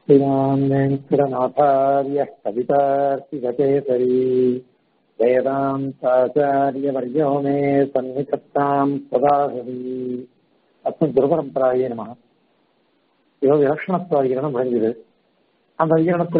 श्रीमान् वेङ्कटनाथार्यः कवितार्तिककेसरी वेदान्ताचार्यवर्यो मे सन्निकर्ताम् सदाहरि அஸ்மத் குருபரம்பராயே நம ஏதோ விலட்சணத்துவாகிரணம் முடிஞ்சது அந்த விகரணத்துல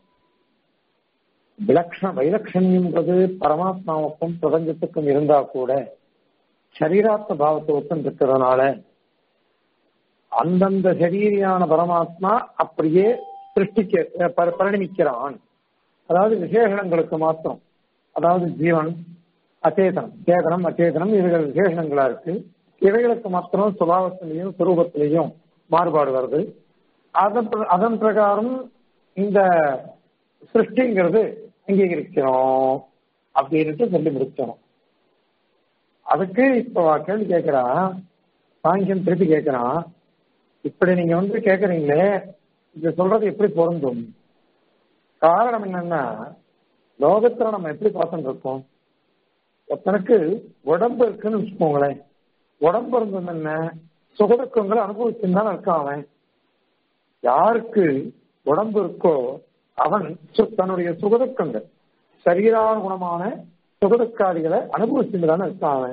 விலக்ஷண வைலட்சண்யம்ன்றது பரமாத்மாவுக்கும் பிரபஞ்சத்துக்கும் இருந்தா கூட சரீராத்ம பாவத்தை ஒத்துன்னு இருக்கிறதுனால அந்தந்த சரீரியான பரமாத்மா அப்படியே சிருஷ்டிக்க ப- பரிணமிக்கிறான் அதாவது விசேஷணங்களுக்கு மாத்திரம் அதாவது ஜீவன் அச்சேதனம் சேதனம் அச்சேதனம் இவைகள் விசேஷணங்களா இருக்கு இவைகளுக்கு மாத்திரம் சுபாவத்திலையும் சுரூபத்திலையும் மாறுபாடு வருது அதன் பிர- அதன் பிரகாரம் இந்த சிருஷ்டிங்கிறது அங்கீகரிக்கிறோம் அப்படின்ட்டு சொல்லி முடிச்சோம் அதுக்கு இப்போ கேள்வி கேட்கிறான் சாங்கியம் திருப்பி கேட்கிறான் இப்படி நீங்க வந்து கேக்குறீங்களே இது சொல்றது எப்படி பொருந்தும் காரணம் என்னன்னா லோகத்துல நம்ம எப்படி பார்த்துட்டு இருக்கோம் ஒருத்தனுக்கு உடம்பு இருக்குன்னு வச்சுக்கோங்களேன் உடம்பு இருந்தது என்ன சுகதுக்கங்களை அனுபவிச்சுன்னு தான் இருக்கான் அவன் யாருக்கு உடம்பு இருக்கோ அவன் சு- தன்னுடைய சுகதுக்கங்கள் சரீரானுகுணமான சுகதுக்காதிகளை அனுபவிச்சுட்டு தானே இருக்கான் அவன்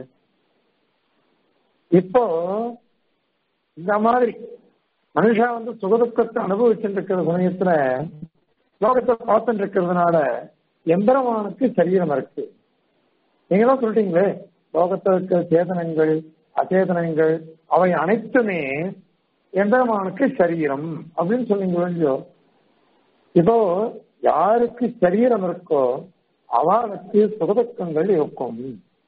இப்போ இந்த மாதிரி மனுஷா வந்து சுகதுக்கத்தை அனுபவிச்சுட்டு இருக்கிற சமயத்துல லோகத்தை பார்த்துட்டு இருக்கிறதுனால எம்பெருமானுக்கு சரீரம் இருக்கு நீங்க தான் சொல்லிட்டீங்களே லோகத்தில் இருக்கிற சேதனங்கள் அச்சேதனங்கள் அவை அனைத்துமே எம்பெருமானுக்கு சரீரம் அப்படின்னு சொன்னீங்க இல்லையோ இப்போ யாருக்கு சரீரம் இருக்கோ அவனுக்கு சுகதுக்கங்கள் இருக்கும்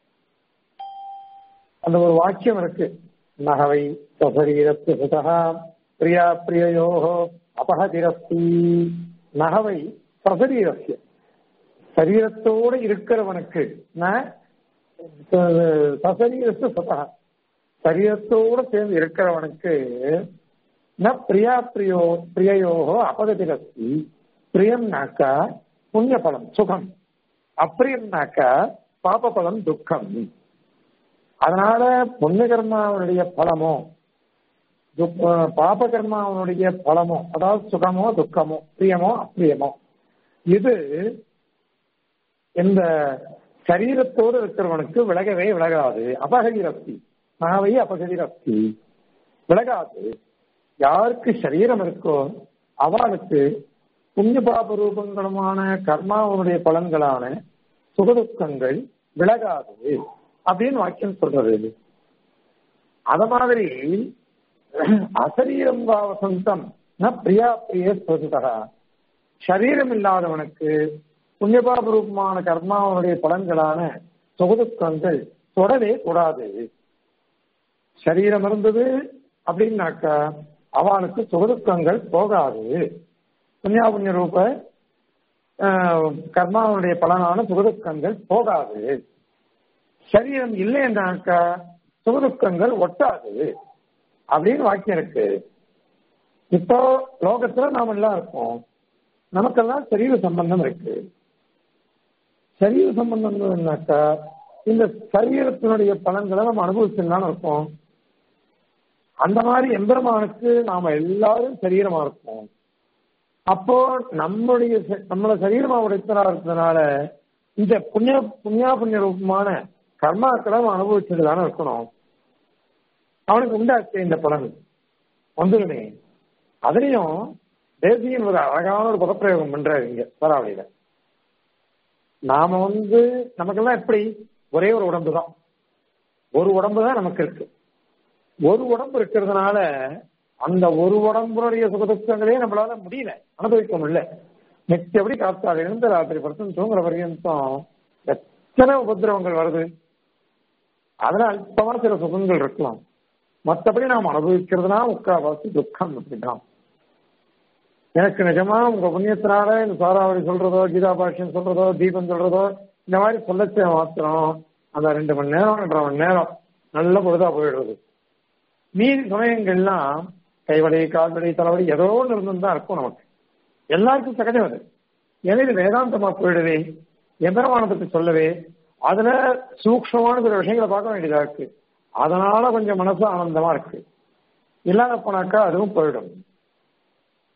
அந்த ஒரு வாக்கியம் இருக்கு நகவை சசரீரத்து சுதா பிரியா பிரியயோகோ அபகதிரஸ்தி நகவை சசரீரஸ்ய சரீரத்தோடு இருக்கிறவனுக்கு ந சசரீரத்து சுதா சரீரத்தோடு சேர்ந்து இருக்கிறவனுக்கு ந பிரியா பிரியோ பிரியயோகோ அபகதிரஸ்தி பிரியம்னாக்கா புண்ணிய பலம் சுகம் அப்பிரியம்னாக்கா பாப பலம் துக்கம் அதனால புண்ணிய கர்மாவனுடைய பலமோ துக்க- பாப கர்மாவனுடைய பலமோ அதாவது சுகமோ துக்கமோ பிரியமோ அப்பிரியமோ இது இந்த சரீரத்தோடு இருக்கிறவனுக்கு விலகவே விலகாது அபகதிரஸ்தி நாவை அபகதிரஸ்தி விலகாது யாருக்கு சரீரம் இருக்கோ அவளுக்கு புண்ணிய பாப ரூபங்களுமான கர்மாவனுடைய பலன்களான சுகதுக்கங்கள் விலகாது அப்படின்னு வாக்கியம் சொல்றது இது அத மாதிரி அசரீரம் வா வசந்தம் ந பிரியா பிரிய ஸ்வசுதா சரீரம் இல்லாதவனுக்கு புண்ணியபாப ரூபமான கர்மாவனுடைய பலன்களான சுகதுக்கங்கள் தொடவே கூடாது சரீரம் இருந்தது அப்படின்னாக்கா அவனுக்கு சுகதுக்கங்கள் போகாது புண்ணியா புண்ணிய ரூப ஆஹ், கர்மாவனுடைய பலனான சுகதுக்கங்கள் போகாது சரீரம் இல்லை என்றாக்கா சுகதுக்கங்கள் ஒட்டாது அப்படின்னு வாக்கியம் இருக்கு இப்போ லோகத்துல நாம எல்லாம் இருக்கோம் நமக்கெல்லாம் சரீர சம்பந்தம் இருக்கு சரீர சம்பந்தம் என்னன்னாக்கா இந்த சரீரத்தினுடைய பலன்களை நம்ம அனுபவிச்சுதான் இருக்கோம் அந்த மாதிரி எம்பெருமானுக்கு நாம எல்லாரும் சரீரமா இருப்போம் அப்போ நம்முடைய ச- நம்மள சரீரமா உடைத்தனா இருக்கிறதுனால இந்த புண்ணிய புண்ணியா புண்ணிய ரூபமான கர்மாக்களை அவன் அனுபவிச்சுட்டு தானே இருக்கணும் அவனுக்கு உண்டாச்சு இந்த பலன் வந்துடுமே அதுலயும் தேசியன் ஒரு அழகான ஒரு பதப்பிரயோகம் பண்றாரு இங்க பராவளியில நாம வந்து நமக்கெல்லாம் எப்படி ஒரே ஒரு உடம்பு தான் ஒரு உடம்பு தான் நமக்கு இருக்கு ஒரு உடம்பு இருக்கிறதுனால அந்த ஒரு உடம்புடைய சுகதுக்கங்களே நம்மளால முடியல அனுபவிக்க முடியல நிச்சயப்படி காத்தால இருந்து ராத்திரி படுத்து தூங்குற பர்யந்தம் எத்தனை உபதிரவங்கள் வருது அதுல அல்பமான சில சுகங்கள் இருக்கலாம் மற்றபடி நாம் அனுபவிக்கிறதுனா முக்கால்வாசி துக்கம் அப்படிதான் எனக்கு நிஜமா உங்க புண்ணியத்தினால இந்த சாராவளி சொல்றதோ கீதா பாஷ்யம் சொல்றதோ தீபம் சொல்றதோ இந்த மாதிரி சொல்லச்ச மாத்திரம் அந்த ரெண்டு மணி நேரம் ரெண்டரை மணி நேரம் நல்ல பொழுதா போயிடுறது மீதி சமயங்கள்லாம் கைவலி கால்வலி தலைவலி ஏதோ ஒன்று இருந்து தான் இருக்கும் நமக்கு எல்லாருக்கும் சகஜம் அது ஏன்னா இது வேதாந்தமா போயிடுவே எம்பெருமான பத்தி சொல்லவே அதுல சூக்ஷமான சில விஷயங்களை பார்க்க வேண்டியதா இருக்கு அதனால கொஞ்சம் மனசு ஆனந்தமா இருக்கு இல்லாத போனாக்கா அதுவும் போயிடும்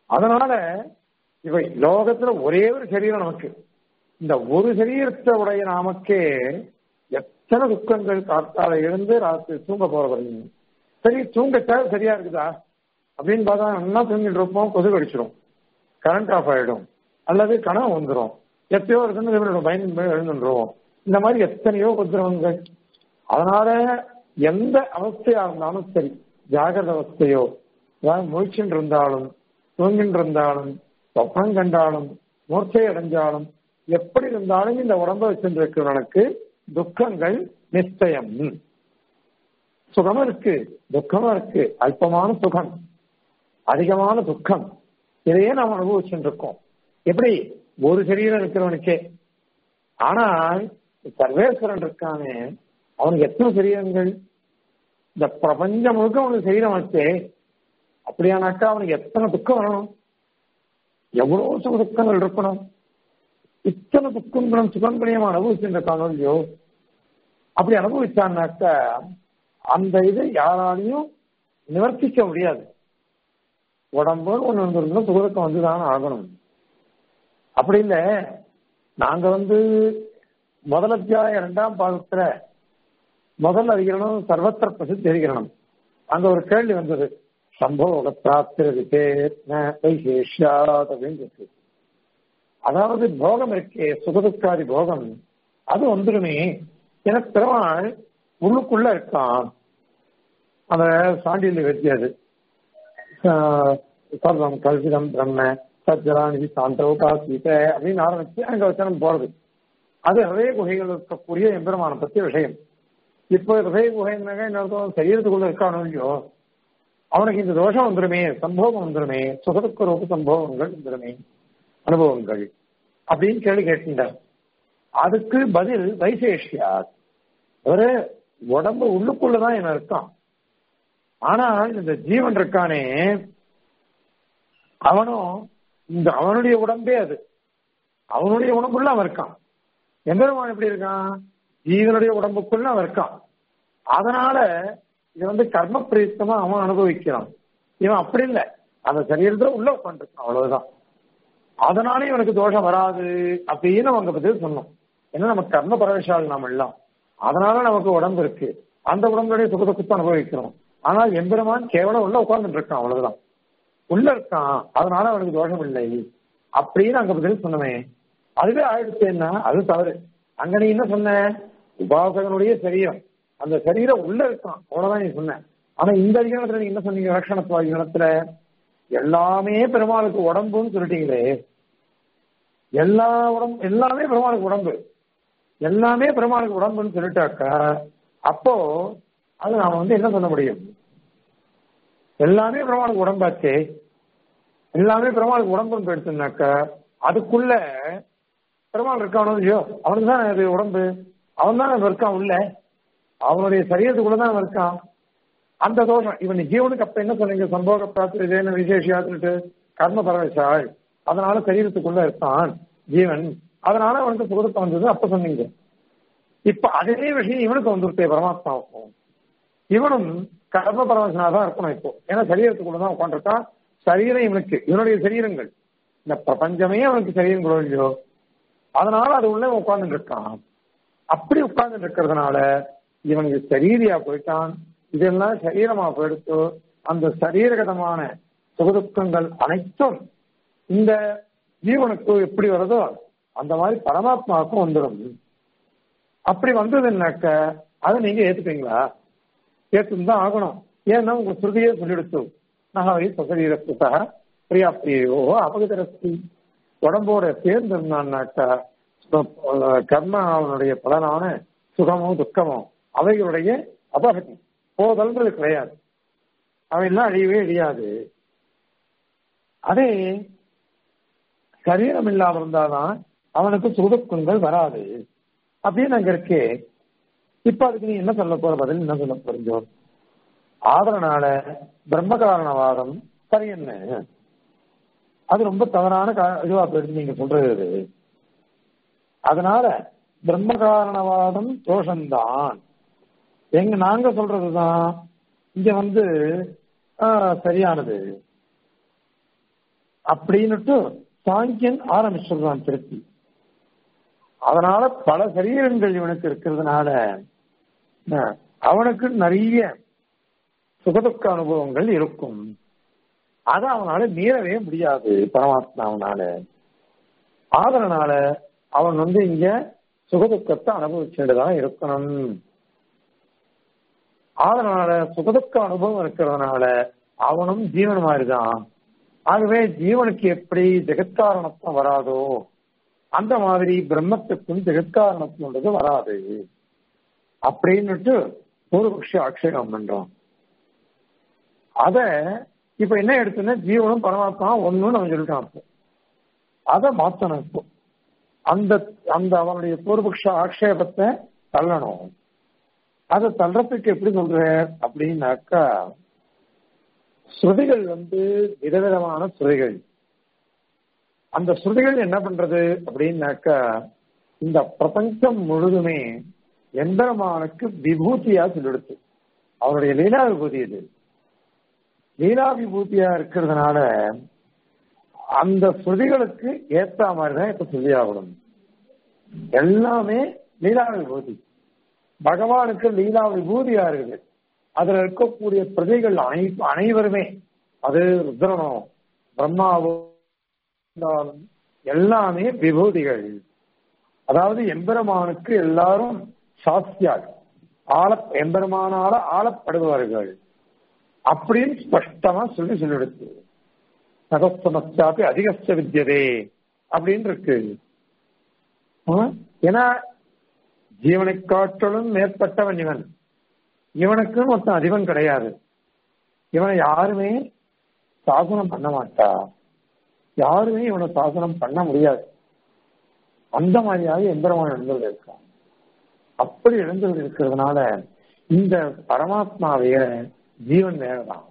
அதனால இவை லோகத்துல ஒரே ஒரு சரீரம் நமக்கு இந்த ஒரு சரீரத்தை உடைய நமக்கே எத்தனை துக்கங்கள் காத்தால எழுந்து ராத்திரி தூங்க போற வரையும் சரி தூங்கச்சா சரியா இருக்குதா அப்படின்னு பார்த்தா நல்லா தூங்கிட்டு இருப்போம் கொசு கடிச்சிடும் கரண்ட் ஆஃப் ஆயிடும் அல்லது கனவு வந்துடும் எத்தையோ இருக்குன்னு பயந்து எழுந்துருவோம் இந்த மாதிரி எத்தனையோ உபதிரவங்கள் அதனால எந்த அவஸ்தையா இருந்தாலும் சரி ஜாகிரத அவஸ்தையோ அதாவது முழிச்சுட்டு இருந்தாலும் தூங்கிட்டு இருந்தாலும் சொப்பனம் கண்டாலும் மூர்ச்சை அடைஞ்சாலும் எப்படி இருந்தாலும் இந்த உடம்ப வச்சிருக்கிறவனுக்கு துக்கங்கள் நிச்சயம் சுகமும் இருக்கு துக்கமும் இருக்கு அல்பமான சுகம் அதிகமான துக்கம் இதையே நாம் அனுபவிச்சுட்டு இருக்கோம் எப்படி ஒரு சரீரம் இருக்கிறவனுக்கே ஆனால் சர்வேஸ்வரன் இருக்கானே அவனுக்கு எத்தனை சரீரங்கள் இந்த பிரபஞ்சம் முழுக்க அவனுக்கு சரீரம் வச்சே அப்படியானாக்கா அவனுக்கு எத்தனை துக்கம் வரணும் எவ்வளவு சுக துக்கங்கள் இருக்கணும் இத்தனை துக்கங்களும் சுகங்களையும் அனுபவிச்சுருக்கானோ இல்லையோ அப்படி அனுபவிச்சான்னாக்கா அந்த இதை யாராலையும் நிவர்த்திக்க முடியாது உடம்போடு ஒன்று இருந்திருந்தோம் சுகதுக்கம் வந்துதான் ஆகணும் அப்படி இல்லை நாங்க வந்து முதல் அத்தியாயம் இரண்டாம் பாகத்துல முதல் அதிகரணம் சர்வத்திர பிரசித்தி அதிகரணம் அங்க ஒரு கேள்வி வந்தது சம்போக பிராப்திரவிசேஷாத் அப்படின்னு இருக்கு அதாவது போகம் இருக்கே சுகதுக்காதி போகம் அது வந்துருமே எனக்கு பெருமாள் உள்ளுக்குள்ள இருக்கான் அந்த சாண்டியில் வெற்றியது சர்வம் கல்விதம் பிரம்ம சஜ்ஜலாநிதி சாந்தோ காசீத அப்படின்னு ஆரம்பிச்சு அங்க வச்சனம் போறது அது ஹதய குகைகள் இருக்கக்கூடிய எம்பெருமானை பற்றிய விஷயம் இப்போ ஹதய குகைனாக்க இன்னொருத்தவன் சரீரத்துக்குள்ள இருக்கானோ இல்லையோ அவனுக்கு இந்த தோஷம் வந்துருமே சம்பவம் வந்துருமே சுகதுக்க ரூப சம்பவங்கள் வந்துருமே அனுபவங்கள் அப்படின்னு கேள்வி கேட்டிருந்தார் அதுக்கு பதில் வைசேஷியா ஒரு உடம்பு உள்ளுக்குள்ளதான் என்ன இருக்கான் ஆனால் இந்த ஜீவன் இருக்கானே அவனும் இந்த அவனுடைய உடம்பே அது அவனுடைய உடம்புள்ள அவன் இருக்கான் எம்பெருமான் எப்படி இருக்கான் ஜீவனுடைய உடம்புக்குள்ள அவன் இருக்கான் அதனால இது வந்து கர்ம பிரயுக்தமா அவன் அனுபவிக்கிறான் இவன் அப்படி இல்லை அந்த சரீரத்துல உள்ள உட்காந்துருக்கான் அவ்வளவுதான் அதனாலே இவனுக்கு தோஷம் வராது அப்படின்னு அவங்க பத்தி சொன்னோம் ஏன்னா நம்ம கர்ம பரவசால் நாம் எல்லாம் அதனால நமக்கு உடம்பு இருக்கு அந்த உடம்புடைய சுக துக்கத்தை அனுபவிக்கிறோம் ஆனால் எம்பெருமான் கேவலம் உள்ள உட்கார்ந்துட்டு இருக்கான் அவ்வளவுதான் உள்ள இருக்கான் அதனால அவனுக்கு தோஷம் இல்லை அப்படின்னு அங்க பதில் சொன்னமே அதுவே ஆயிடுச்சு என்ன அது தவறு அங்க நீ என்ன சொன்ன உபாசகனுடைய சரீரம் அந்த சரீரம் உள்ள இருக்கான் அவ்வளவுதான் நீ சொன்ன ஆனா இந்த அதிகாரத்துல நீங்க என்ன சொன்னீங்க லட்சணத்துவ அதிகாரத்துல எல்லாமே பெருமாளுக்கு உடம்புன்னு சொல்லிட்டீங்களே எல்லா உடம்பு எல்லாமே பெருமாளுக்கு உடம்பு எல்லாமே பெருமாளுக்கு உடம்புன்னு சொல்லிட்டாக்கா அப்போ அது நாம வந்து என்ன சொல்ல முடியும் எல்லாமே பெருமாளுக்கு உடம்பாச்சே எல்லாமே பெருமாளுக்கு உடம்புன்னு போயிடுச்சுனாக்கா அதுக்குள்ள பெருமாள் இருக்கானோ இல்லையோ அவனுக்கு தான் அது உடம்பு அவன் தான் இருக்கான் உள்ள அவனுடைய சரீரத்துக்குள்ள தான் அவன் இருக்கான் அந்த தோஷம் இவன் ஜீவனுக்கு அப்ப என்ன சொன்னீங்க சம்போக பிராத்திரேன விசேஷியாத்துட்டு கர்ம பரவசாள் அதனால சரீரத்துக்குள்ள இருக்கான் ஜீவன் அதனால அவனுக்கு சுகத்தை வந்தது அப்ப சொன்னீங்க இப்ப அதே விஷயம் இவனுக்கு வந்துருத்தே பரமாத்மாவுக்கும் இவனும் கர்ம பரவசனா தான் இருக்கணும் இப்போ ஏன்னா சரீரத்துக்குள்ள தான் உட்காந்துருக்கான் சரீரம் இவனுக்கு இவனுடைய சரீரங்கள் இந்த பிரபஞ்சமே அவனுக்கு சரீரங்களோ இல்லையோ அதனால அது உள்ள உட்கார்ந்துட்டு இருக்கான் அப்படி உட்கார்ந்துட்டு இருக்கிறதுனால இவனுக்கு சரீரியா போயிட்டான் இதெல்லாம் சரீரமா போயிடுத்து அந்த சரீரகதமான சுகதுக்கங்கள் அனைத்தும் இந்த ஜீவனுக்கு எப்படி வருதோ அந்த மாதிரி பரமாத்மாவுக்கும் வந்துடும் அப்படி வந்ததுன்னாக்க அதை நீங்க ஏத்துப்பீங்களா ஏத்துன்னு தான் ஆகணும் ஏன்னா உங்க ஸ்ருதியே சொல்லிடுச்சு நகவை சசரீரத்துக்கா பிரியா பிரியோ அபகதரஸ்தி உடம்போட சேர்ந்திருந்தான்னாக்கா கர்ம அவனுடைய பலனான சுகமோ துக்கமோ அவைகளுடைய அபகதி போதல்ன்றது கிடையாது அவையெல்லாம் அழியவே அழியாது அதே சரீரம் இல்லாம இருந்தாதான் அவனுக்கு சுகதுக்கங்கள் வராது அப்படின்னு அங்க இருக்கே இப்ப அதுக்கு நீ என்ன சொல்ல போற பதில் என்ன சொல்ல போறீங்க ஆதரனால பிரம்ம காரணவாதம் சரி என்ன அது ரொம்ப தவறான இதுவா போயிடுச்சு நீங்க சொல்றது அதனால பிரம்ம காரணவாதம் தோஷம்தான் எங்க நாங்க சொல்றதுதான் இங்க வந்து சரியானது அப்படின்னுட்டு சாங்கியன் ஆரம்பிச்சிடுறான் திருப்பி அதனால பல சரீரங்கள் இவனுக்கு இருக்கிறதுனால அஹ், அவனுக்கு நிறைய சுகதுக்க அனுபவங்கள் இருக்கும் அதை அவனால மீறவே முடியாது பரமாத்மாவனால ஆதரனால அவன் வந்து இங்க சுகதுக்கத்தை அனுபவிச்சுட்டு தான் இருக்கணும் அதனால சுகதுக்க அனுபவம் இருக்கிறதுனால அவனும் ஜீவன் மாதிரிதான் ஆகவே ஜீவனுக்கு எப்படி ஜெகத்காரணத்துவம் வராதோ அந்த மாதிரி பிரம்மத்துக்கும் ஜெகத்காரணத்துவன்றது வராது அப்படின்னுட்டு பூர்வபக்ஷி ஆட்சேபம் பண்றோம் அத இப்ப என்ன எடுத்துன்னா ஜீவனும் பரமாத்மா ஒண்ணுன்னு அவன் சொல்லிட்டான் இப்போ அதை மாத்தணும் இப்போ அந்த அந்த அவனுடைய பூர்வபக்ஷ ஆக்ஷேபத்தை தள்ளணும் அதை தள்ளுறதுக்கு எப்படி சொல்ற அப்படின்னாக்கா ஸ்ருதிகள் வந்து விதவிதமான ஸ்ருதிகள் அந்த ஸ்ருதிகள் என்ன பண்றது அப்படின்னாக்கா இந்த பிரபஞ்சம் முழுதுமே எந்திரமானுக்கு விபூதியா சொல்லிடுச்சு அவருடைய லீலா விபூதி இது லீலா விபூதியா இருக்கிறதுனால அந்த ஸ்ருதிகளுக்கு ஏத்த மாதிரி தான் இப்ப சொல்லியாகணும் எல்லாமே லீலா விபூதி பகவானுக்கு லீலா விபூதியா இருக்குது அதுல இருக்கக்கூடிய பிரஜைகள் அனை அனைவருமே அது ருத்ரனோ பிரம்மாவோ இருந்தாலும் எல்லாமே விபூதிகள் அதாவது எம்பெருமானுக்கு எல்லாரும் சாஸ்தியாள் ஆள எம்பெருமானால ஆளப்படுபவர்கள் அப்படின்னு ஸ்பஷ்டமா சொல்லி சொல்லிடுச்சு சதஸ்தமஸ்தாப்பி அதிகஸ்த வித்தியதே அப்படின்னு இருக்கு ஆ? ஏன்னா ஜீவனை காட்டிலும் மேற்பட்டவன் இவன் இவனுக்கு மொத்தம் அதிபன் கிடையாது இவனை யாருமே சாசனம் பண்ண மாட்டா யாருமே இவனை சாசனம் பண்ண முடியாது அந்த மாதிரியாக எந்திரமான எழுந்தது இருக்கான் அப்படி எழுந்தது இருக்கிறதுனால இந்த பரமாத்மா வேற ஜீவன் வேறதான்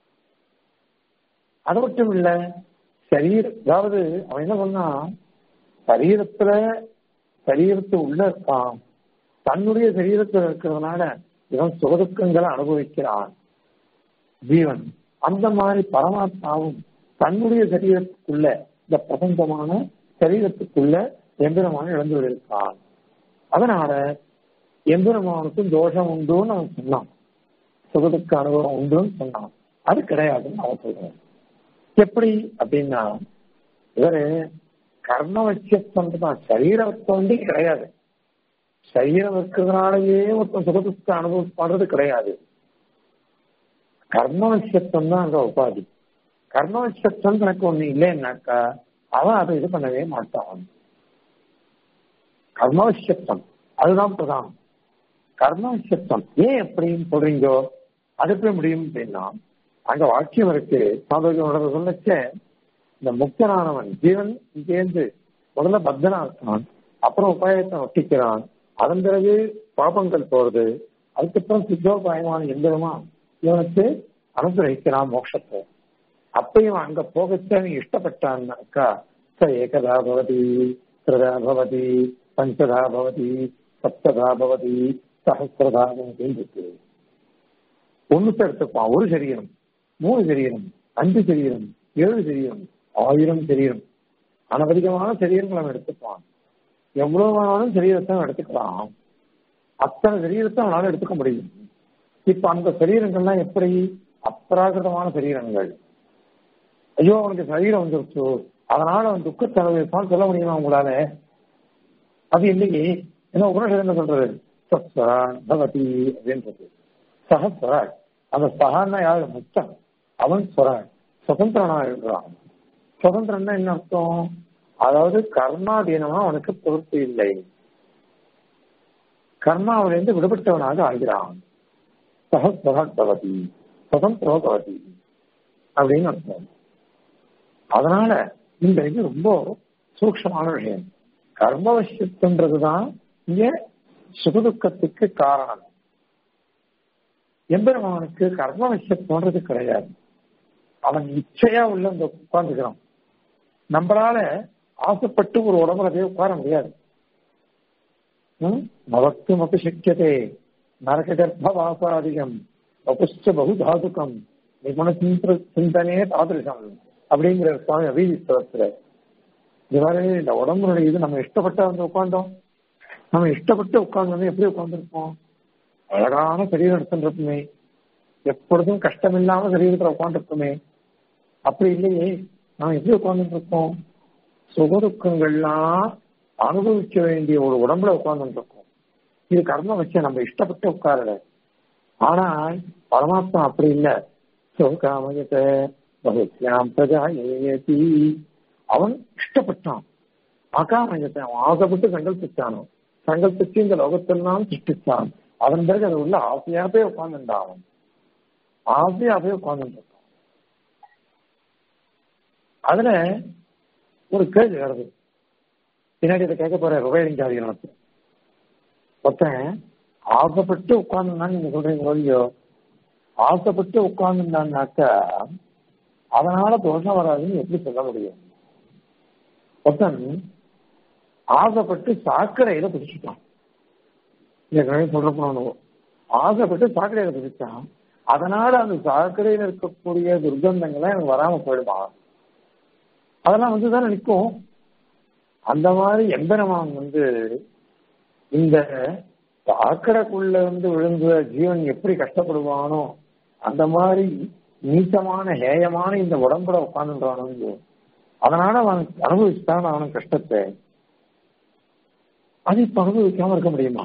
அது மட்டும் இல்ல சரீர அதாவது அவன் என்ன பண்ணா சரீரத்துல சரீரத்து உள்ள இருக்கான் தன்னுடைய சரீரத்தில் இருக்கிறதுனால இவன் சுகதுக்கங்களை அனுபவிக்கிறான் ஜீவன் அந்த மாதிரி பரமாத்மாவும் தன்னுடைய சரீரத்துக்குள்ள இந்த பிரபஞ்சமான சரீரத்துக்குள்ள எந்திரமான இழந்து இருக்கான் அதனால எந்திரமானுக்கும் தோஷம் உண்டுன்னு அவன் சொன்னான் சுகதுக்க அனுபவம் உண்டுன்னு சொன்னான் அது கிடையாதுன்னு அவன் சொல்றான் எப்படி அப்படின்னா இவரு கர்ம வச்சியத்துவம் தான் சரீரத்தை வந்து கிடையாது சரீரம் இருக்கிறதுனாலயே ஒருத்தன் சுகதுக்க அனுபவம் பண்றது கிடையாது கர்மவசியத்துவம் தான் அங்க உபாதி கர்மவசியத்துவம் எனக்கு ஒண்ணு இல்லைன்னாக்கா அவன் அதை இது பண்ணவே மாட்டான் கர்மவசியத்துவம் அதுதான் பிரதானம் கர்மவசியத்துவம் ஏன் எப்படின்னு சொல்றீங்கோ அது எப்படி முடியும் அப்படின்னா அங்க வாக்கியம் இருக்கு சாதகனோட சொல்லச்ச இந்த முக்தனானவன் ஜீவன் இங்கேருந்து முதல்ல பத்தனா இருக்கான் அப்புறம் உபாயத்தை ஒட்டிக்கிறான் அதன் பிறகு பாபங்கள் போறது அதுக்கப்புறம் சித்தோபாயமான எந்திரமா இவனுக்கு அனுகிரகிக்கிறான் மோட்சத்தை அப்ப இவன் அங்க போகச்ச அவன் இஷ்டப்பட்டான்னாக்கா ச ஏகதா பவதி திரதா பவதி பஞ்சதா பவதி சப்ததா பவதி சஹசிரதா பவதின்னு இருக்கு ஒண்ணுத்த எடுத்துப்பான் ஒரு சரீரம் மூணு சரீரம் அஞ்சு சரீரம் ஏழு சரீரம் ஆயிரம் சரீரம் அனவதிகமான சரீரங்கள் அவன் எடுத்துப்பான் எவ்வளவு வேணாலும் சரீரத்தை அவன் எடுத்துக்கலாம் அத்தனை சரீரத்தை அவனால எடுத்துக்க முடியும் இப்ப அந்த சரீரங்கள்லாம் எப்படி அப்ராகிருதமான சரீரங்கள் ஐயோ அவனுக்கு சரீரம் வந்துருச்சு அதனால அவன் துக்கத்தை அனுபவிப்பான்னு சொல்ல முடியுமா உங்களால அது இல்லையே என்ன உபனிஷம் என்ன சொல்றது சத்வரான் பவதி அப்படின்றது சகஸ்வராஜ் அந்த சகான்னா யாரு முக்தன் அவன் ஸ்வராஜ் சுதந்திரனா இருக்கிறான் சுதந்திரம்னா என்ன அர்த்தம் அதாவது கர்மாதீனமா அவனுக்கு பொறுப்பு இல்லை கர்மாவிலிருந்து விடுபட்டவனாக ஆகிறான் சகஸ்வராஜ் பவதி சுதந்திரோ பவதி அப்படின்னு அர்த்தம் அதனால இந்த இது ரொம்ப சூக்ஷமான விஷயம் கர்மவசியத்துன்றதுதான் இங்க சுகதுக்கத்துக்கு காரணம் எம்பெருமானுக்கு கர்மவசியத்துன்றது கிடையாது அவன் இச்சையா உள்ள இந்த உட்கார்ந்துக்கிறான் நம்மளால ஆசைப்பட்டு ஒரு உடம்புல போய் உட்கார முடியாது நவக்தும் அப்படி சக்கியதே நரக கர்ப்பவாசாதிகம் வபுஷ்ட பகு தாதுக்கம் நிபுண சிந்தனே தாதிருஷம் அப்படிங்கிற சுவாமி அபிஜித்தவத்துல இது மாதிரி இந்த உடம்புடைய இது நம்ம இஷ்டப்பட்ட வந்து உட்காந்தோம் நம்ம இஷ்டப்பட்டு உட்கார்ந்து வந்து எப்படி உட்காந்துருப்போம் அழகான சரீரம் எடுத்துருப்போமே எப்பொழுதும் கஷ்டம் இல்லாம சரீரத்துல உட்காந்துருப்போமே அப்படி இல்லையே நாம் எப்படி உட்கார்ந்துட்டு இருக்கோம் சுகதுக்கங்கள்லாம் அனுபவிக்க வேண்டிய ஒரு உடம்புல உட்கார்ந்துட்டு இருக்கோம் இது கர்மம் வச்சு நம்ம இஷ்டப்பட்டு உட்காரல ஆனா பரமாத்மா அப்படி இல்லை சோகாமயத்தை பகுத்யாம் பிரஜா ஏயதி அவன் இஷ்டப்பட்டான் அகாமயத்தை அவன் ஆசைப்பட்டு சங்கல்பிச்சானோ சங்கல்பிச்சு இந்த லோகத்தெல்லாம் சிருஷ்டிச்சான் அதன் பிறகு அது உள்ள ஆசையா போய் உட்கார்ந்துட்டான் அவன் ஆசையா போய் உட்கார்ந்துட்டு இருக்கான் அதுல ஒரு கேள்வி வருது பின்னாடி இதை கேட்க போற ருபேலிங்காதி நமக்கு ஒருத்தன் ஆசைப்பட்டு உட்கார்ந்துருந்தான்னு நீங்க சொல்றீங்க இல்லையோ ஆசைப்பட்டு உட்கார்ந்துருந்தான்னாக்கா அதனால தோஷம் வராதுன்னு எப்படி சொல்ல முடியும் ஒருத்தன் ஆசைப்பட்டு சாக்கடையில பிடிச்சிட்டான் ஏற்கனவே சொல்ல போனோம் ஆசைப்பட்டு சாக்கடையில பிடிச்சான் அதனால அந்த சாக்கடையில இருக்கக்கூடிய துர்கந்தங்களை எனக்கு வராம போயிடுமா அதெல்லாம் வந்து தானே நிற்கும் அந்த மாதிரி எம்பெருமான் வந்து இந்த சாக்கடைக்குள்ள வந்து விழுந்த ஜீவன் எப்படி கஷ்டப்படுவானோ அந்த மாதிரி நீச்சமான ஹேயமான இந்த உடம்புல உட்காந்துன்றானோ அதனால அவன் அனுபவிச்சுதான் அவனுக்கு கஷ்டத்தை அது இப்ப அனுபவிக்காம இருக்க முடியுமா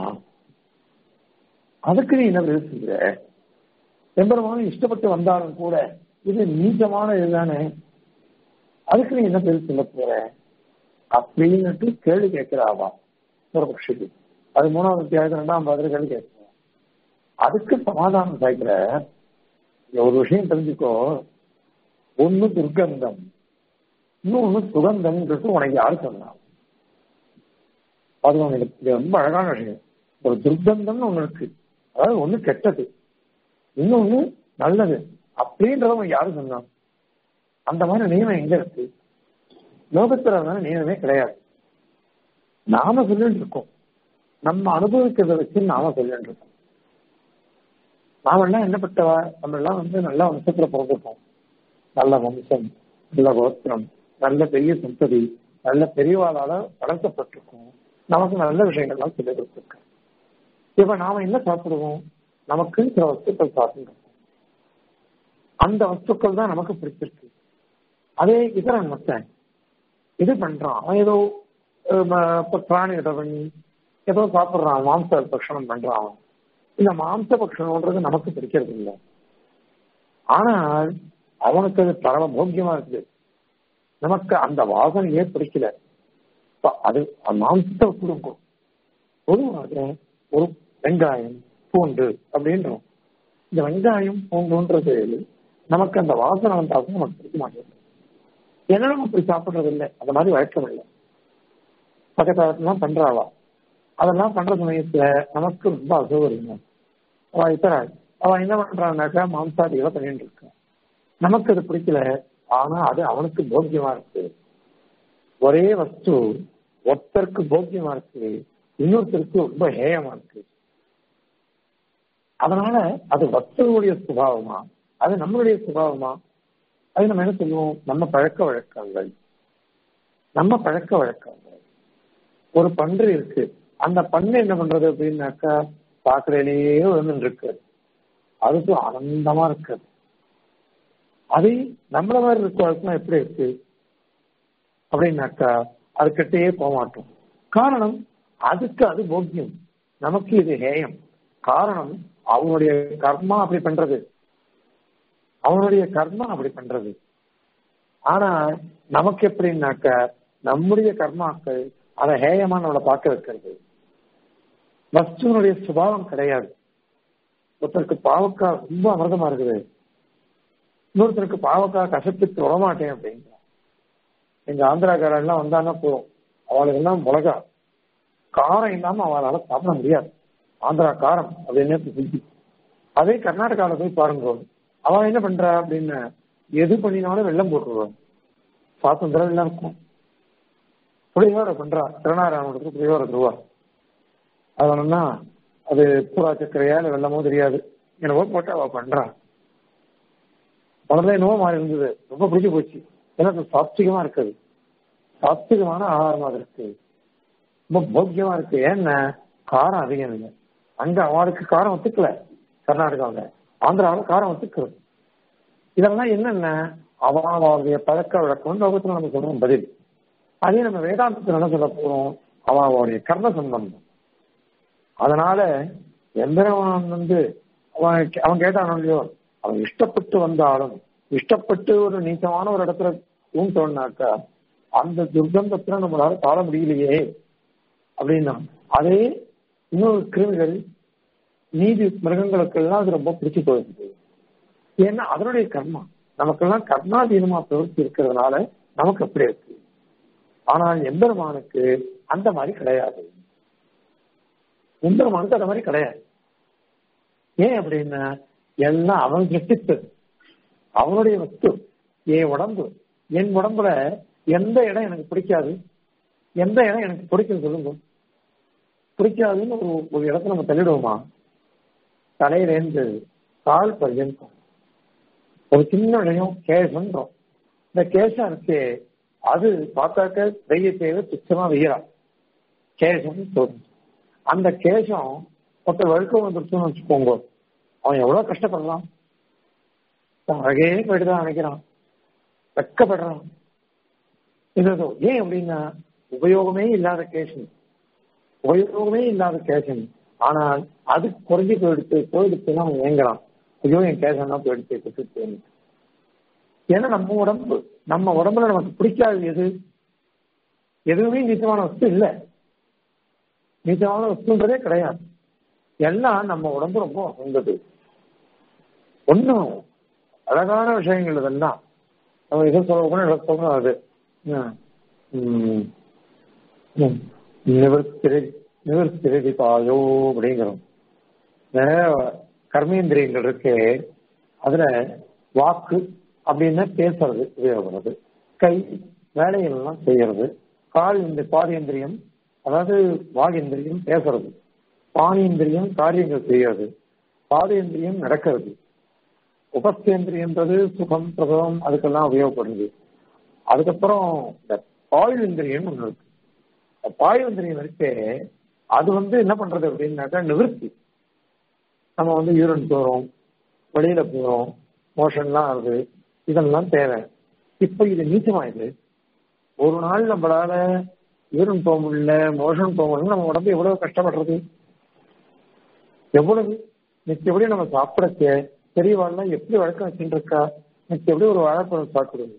அதுக்கு நீ என்ன பேசுகிற எம்பெருமானும் இஷ்டப்பட்டு வந்தாலும் கூட இது நீச்சமான இதுதானே அதுக்கு நீ என்ன பேர் சொல்ல போற அப்படின்னுட்டு கேள்வி கேட்கிறாவா பூர்வபக்ஷிக்கு அது மூணாவது அத்தியாயத்து ரெண்டாம் பாதிரி கேள்வி கேட்கிறோம் அதுக்கு சமாதானம் சாய்க்கிற ஒரு விஷயம் தெரிஞ்சுக்கோ ஒண்ணு துர்கந்தம் இன்னொன்னு சுகந்தம்ன்றது உனக்கு யாரு சொன்னான் அது உனக்கு இது ரொம்ப அழகான விஷயம் ஒரு துர்கந்தம்னு ஒண்ணு இருக்கு அதாவது ஒண்ணு கெட்டது இன்னொன்னு நல்லது அப்படின்றத உனக்கு யாரு சொன்னான் அந்த மாதிரி நியமம் எங்க இருக்கு லோகத்துல வந்து நியமமே கிடையாது நாம சொல்லிட்டு இருக்கோம் நம்ம அனுபவிக்கிறத வச்சு நாம சொல்லிட்டு இருக்கோம் நாமெல்லாம் என்ன பட்டவா நம்ம எல்லாம் வந்து நல்ல வம்சத்துல பிறந்திருக்கோம் நல்ல வம்சம் நல்ல கோத்திரம் நல்ல பெரிய சந்ததி நல்ல பெரியவாளால வளர்க்கப்பட்டிருக்கோம் நமக்கு நல்ல விஷயங்கள்லாம் சொல்லி கொடுத்துருக்கோம் இப்ப நாம என்ன சாப்பிடுவோம் நமக்கு சில வஸ்துக்கள் சாப்பிடுறோம் அந்த வஸ்துக்கள் தான் நமக்கு பிடிச்சிருக்கு அதே இதரன் மத்தன் இது பண்றான் அவன் ஏதோ பிராணி இதை பண்ணி ஏதோ சாப்பிடுறான் மாம்ச பக்ஷணம் பண்றான் இந்த மாம்ச பக்ஷணம்ன்றது நமக்கு பிடிக்கிறது இல்லை ஆனால் அவனுக்கு அது பரம போக்கியமா இருக்குது நமக்கு அந்த வாசனையே பிடிக்கல அது மாம்சத்தை கொடுக்கும் பொதுவாக ஒரு வெங்காயம் பூண்டு அப்படின்றோம் இந்த வெங்காயம் பூண்டுன்றது நமக்கு அந்த வாசனை வந்தாலும் நமக்கு பிடிக்க மாட்டேங்குது ஏன்னா நம்ம அப்படி சாப்பிடுறது இல்லை அந்த மாதிரி வழக்கம் இல்லை பக்கத்தாலெல்லாம் பண்றாவா அதெல்லாம் பண்ற சமயத்துல நமக்கு ரொம்ப அசௌகரியம் அவ இத்தர அவன் என்ன பண்றான்னாக்கா மாம்சாதிகளை பண்ணிட்டு இருக்கான் நமக்கு அது பிடிக்கல ஆனா அது அவனுக்கு போக்கியமா இருக்கு ஒரே வஸ்து ஒருத்தருக்கு போக்கியமா இருக்கு இன்னொருத்தருக்கு ரொம்ப ஹேயமா இருக்கு அதனால அது வஸ்துடைய சுபாவமா அது நம்மளுடைய சுபாவமா அது நம்ம என்ன சொல்லுவோம் நம்ம பழக்க வழக்கங்கள் நம்ம பழக்க வழக்கங்கள் ஒரு பன்று இருக்கு அந்த பண்ணு என்ன பண்றது அப்படின்னாக்கா சாக்கடையிலேயே விழுந்துட்டு இருக்கு அதுக்கு ஆனந்தமா இருக்கு அது நம்மள மாதிரி இருக்கிறதுக்குலாம் எப்படி இருக்கு அப்படின்னாக்கா அது கிட்டேயே போக மாட்டோம் காரணம் அதுக்கு அது போக்கியம் நமக்கு இது ஹேயம் காரணம் அவனுடைய கர்மா அப்படி பண்றது அவனுடைய கர்மா அப்படி பண்றது ஆனா நமக்கு எப்படின்னாக்க நம்முடைய கர்மாக்கள் அதை ஹேயமா நம்மளை பார்க்க வைக்கிறது வஸ்துவனுடைய சுபாவம் கிடையாது ஒருத்தருக்கு பாவக்காய் ரொம்ப அமிர்தமா இருக்குது இன்னொருத்தருக்கு பாவக்காய் கசப்பித்து விடமாட்டேன் அப்படிங்கிறான் எங்க ஆந்திராக்காரெல்லாம் வந்தாங்கன்னா போதும் அவளுக்கு எல்லாம் மிளகா காரம் இல்லாம அவளால சாப்பிட முடியாது ஆந்திரா காரம் அப்படின்னு சுத்தி அதே கர்நாடகாவில் போய் பாருங்க அவன் என்ன பண்றா அப்படின்னு எது பண்ணினாலும் வெள்ளம் போட்டுருவான் சுவாதந்திரம் எல்லாம் இருக்கும் புளியோர பண்றா திருநாராயணத்துக்கு புளியோர தருவா அது வேணும்னா அது பூரா சக்கரையா இல்லை வெள்ளமோ தெரியாது என்னவோ போட்டு அவ பண்றான் முதல்ல என்னவோ மாறி இருந்தது ரொம்ப பிடிச்சி போச்சு எனக்கு சாத்விகமா இருக்குது சாத்விகமான ஆகாரமா இருக்கு ரொம்ப போக்கியமா இருக்கு ஏன்னா காரம் அதிகம் இல்லை அங்க அவளுக்கு காரம் ஒத்துக்கல கர்நாடகாவில் ஆந்திராவில் காரம் ஒத்துக்கிறது இதெல்லாம் என்னென்ன அவாவுடைய பழக்க வழக்கம் லோகத்துல நம்ம சொல்றோம் பதில் அதே நம்ம வேதாந்தத்தில் என்ன சொல்ல போறோம் அவாவுடைய கர்ம சம்பந்தம் அதனால எந்திரவன் வந்து அவன் அவன் கேட்டானோ இல்லையோ அவன் இஷ்டப்பட்டு வந்தாலும் இஷ்டப்பட்டு ஒரு நீச்சமான ஒரு இடத்துல ஊன்ட்டோம்னாக்கா அந்த துர்கந்தத்துல நம்மளால தாழ முடியலையே அப்படின்னா அதே இன்னொரு கிருமிகள் நீதி மிருகங்களுக்கெல்லாம் அது ரொம்ப பிடிச்சு போயிருக்கு ஏன்னா அதனுடைய கர்மா நமக்கெல்லாம் கர்மாதீனமா பிரவர்த்தி இருக்கிறதுனால நமக்கு அப்படி இருக்கு ஆனால் எம்பெருமானுக்கு அந்த மாதிரி கிடையாது எம்பெருமானுக்கு அந்த மாதிரி கிடையாது ஏன் அப்படின்னா எல்லாம் அவன் சிருஷ்டித்தது அவனுடைய வஸ்து என் உடம்பு என் உடம்புல எந்த இடம் எனக்கு பிடிக்காது எந்த இடம் எனக்கு பிடிக்கும் சொல்லுங்க பிடிக்காதுன்னு ஒரு ஒரு இடத்துல நம்ம தள்ளிடுவோமா தலையிலேருந்து கால் பர்யந்தம் ஒரு சின்ன இடையும் கேசன்றோம் இந்த கேசம் இருக்கு அது பார்த்தாக்க வெய்ய தேவை துச்சமா வெய்யறான் கேசம் தோணும் அந்த கேசம் ஒருத்தர் வழுக்கம் வந்துருச்சுன்னு வச்சுக்கோங்க அவன் எவ்வளவு கஷ்டப்படலாம் அழகே போயிட்டு தான் நினைக்கிறான் வெக்கப்படுறான் இது ஏன் அப்படின்னா உபயோகமே இல்லாத கேஷன் உபயோகமே இல்லாத கேஷன் ஆனால் அது குறைஞ்சி போயிடுத்து போயிடுச்சுன்னா அவன் ஏங்குறான் ஐயோ என் கேஷன் தான் போயிடுச்சு குத்துச்சு ஏன்னா நம்ம உடம்பு நம்ம உடம்புல நமக்கு பிடிக்காது எது எதுவுமே நிச்சயமான வஸ்து இல்லை நிச்சயமான வஸ்துன்றதே கிடையாது எல்லாம் நம்ம உடம்பு ரொம்ப வசந்தது ஒன்றும் அழகான விஷயங்கள் இதெல்லாம் நம்ம எது சொல்ல கூட சொல்லணும் அது நிவர்த்திரை நிவர்த்திரதி பாயோ அப்படிங்கிறோம் கர்மேந்திரியங்கள் இருக்கு அதுல வாக்கு அப்படின்னா பேசுறது உபயோகப்படுறது கை வேலைகள்லாம் செய்யறது கால் இந்த பாதேந்திரியம் அதாவது வாகேந்திரியம் பேசுறது பானேந்திரியம் காரியங்கள் செய்யறது பாதேந்திரியம் நடக்கிறது உபஸ்தேந்திரியன்றது சுகம் பிரசவம் அதுக்கெல்லாம் உபயோகப்படுது அதுக்கப்புறம் இந்த பாயுந்திரியம் ஒன்று இருக்கு பாயுந்திரியம் இருக்கு அது வந்து என்ன பண்றது அப்படின்னாக்கா நிவர்த்தி நம்ம வந்து யூரின் போறோம் வெளியில போறோம் மோஷன்லாம் ஆகுது இதெல்லாம் தேவை இப்ப இது நீச்சமா இது ஒரு நாள் நம்மளால யூரின் போக முடியல மோஷன் போக முடியல நம்ம உடம்பு எவ்வளவு கஷ்டப்படுறது எவ்வளவு நிச்சயப்படி நம்ம சாப்பிடச்ச பெரியவாள்லாம் எப்படி வழக்கம் வச்சுட்டு இருக்கா இன்னைக்கு எப்படி ஒரு வாழைப்பழம் சாப்பிடுது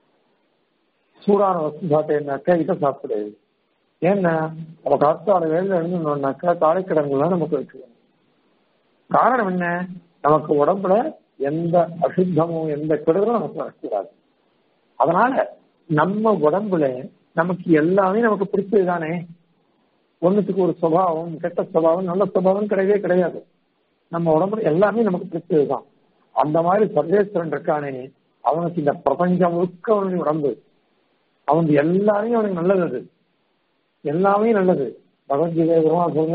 சூடான வசதி சாப்பிட்டேன்னாக்கா இதை சாப்பிடு ஏன்னா நம்ம காத்தால வேலை எழுந்தோம்னாக்கா காலைக்கிடங்குலாம் நமக்கு இருக்கு காரணம் என்ன நமக்கு உடம்புல எந்த அசுத்தமும் எந்த கெடுதலும் நமக்கு வரக்கூடாது அதனால நம்ம உடம்புல நமக்கு எல்லாமே நமக்கு பிடிச்சது தானே ஒண்ணுத்துக்கு ஒரு சுபாவம் கெட்ட சுபாவம் நல்ல சுபாவம் கிடையவே கிடையாது நம்ம உடம்புல எல்லாமே நமக்கு பிடிச்சதுதான் அந்த மாதிரி சர்வேஸ்வரன் இருக்கானே அவனுக்கு இந்த பிரபஞ்சம் முழுக்க அவனுடைய உடம்பு அவன் எல்லாமே அவனுக்கு நல்லது அது எல்லாமே நல்லது பகவத்கீதை சொல்லுங்க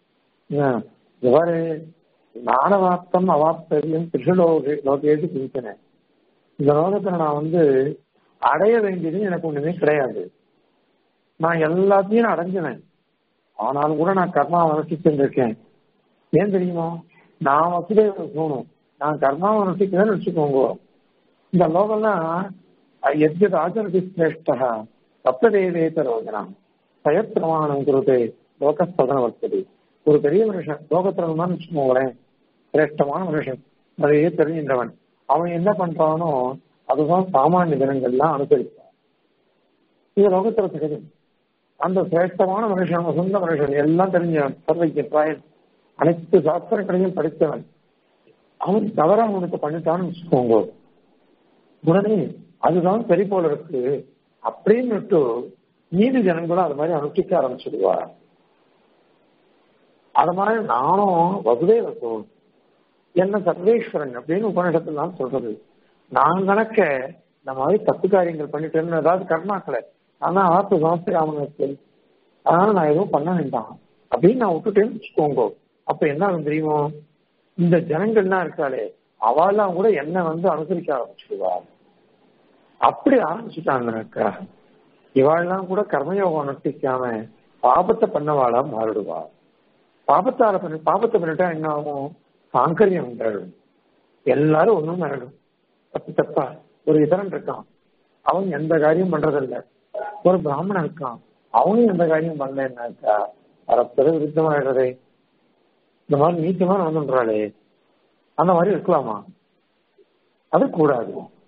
இவரு நானவாப்தம் அவாப்தரியம் திருஷலோக லோகேது சிந்தனை இந்த லோகத்துல நான் வந்து அடைய வேண்டியது எனக்கு ஒண்ணுமே கிடையாது நான் எல்லாத்தையும் அடைஞ்சினேன் ஆனாலும் கூட நான் கர்மா வளர்ச்சி இருக்கேன் ஏன் தெரியுமா நான் வசதே போகணும் நான் கர்மாவை வளர்ச்சிக்கிறேன்னு வச்சுக்கோங்க இந்த லோகம்லாம் எத்யத் ஆச்சரதி சிரேஷ்டா சப்ததேவேத ரோஜனம் பயப்பிரமாணம் குருதே லோகஸ்ததன வர்த்தது ஒரு பெரிய மனுஷன் லோகத்துல இருந்தான்னு வச்சுக்கோங்களேன் சிரேஷ்டமான மனுஷன் அதையே தெரிஞ்சின்றவன் அவன் என்ன பண்றானோ அதுதான் சாமானிய தினங்கள்லாம் அனுசரிப்பான் இது லோகத்துல தெரியுது அந்த சிரேஷ்டமான மனுஷன் சொந்த மனுஷன் எல்லாம் தெரிஞ்சவன் சர்வைக்கு பிராயன் அனைத்து சாஸ்திரங்களையும் படித்தவன் அவன் தவற அவனுக்கு பண்ணிட்டான்னு வச்சுக்கோங்க உடனே அதுதான் சரி போல இருக்கு அப்படின்னு நீதி ஜனங்களும் அது மாதிரி அனுஷ்டிக்க ஆரம்பிச்சிடுவா அது மாதிரி நானும் வசுதேவ சோன் என்ன சர்வேஸ்வரன் அப்படின்னு உபநிஷத்துலாம் சொல்றது நான் கணக்க இந்த மாதிரி தப்பு காரியங்கள் பண்ணிட்டேன்னு ஏதாவது கர்மாக்களை ஆனா ஆத்து சமஸ்திராமனுக்கு அதனால நான் எதுவும் பண்ண வேண்டாம் அப்படின்னு நான் விட்டுட்டேன்னு வச்சுக்கோங்க அப்ப என்ன ஆகும் தெரியுமோ இந்த ஜனங்கள்லாம் இருக்காளே அவெல்லாம் கூட என்ன வந்து அனுசரிக்க ஆரம்பிச்சிடுவா அப்படி ஆரம்பிச்சுட்டாங்கனாக்கா இவாள்லாம் கூட கர்மயோகம் நட்டிக்காம பாபத்தை பண்ணவாளா மாறிடுவா பாபத்தால பண்ணி பாபத்தை பண்ணிட்டா என்ன ஆகும் சாங்கரியம் உண்டாயிடும் எல்லாரும் ஒண்ணும் ஆயிடும் தப்பு தப்பா ஒரு இதரன் இருக்கான் அவன் எந்த காரியம் பண்றதில்ல ஒரு பிராமணன் இருக்கான் அவனும் எந்த காரியம் பண்ணலன்னாக்கா பரஸ்பர விருத்தமாயிடுறதே இந்த மாதிரி நீச்சமா நடந்துன்றாளே அந்த மாதிரி இருக்கலாமா அது கூடாது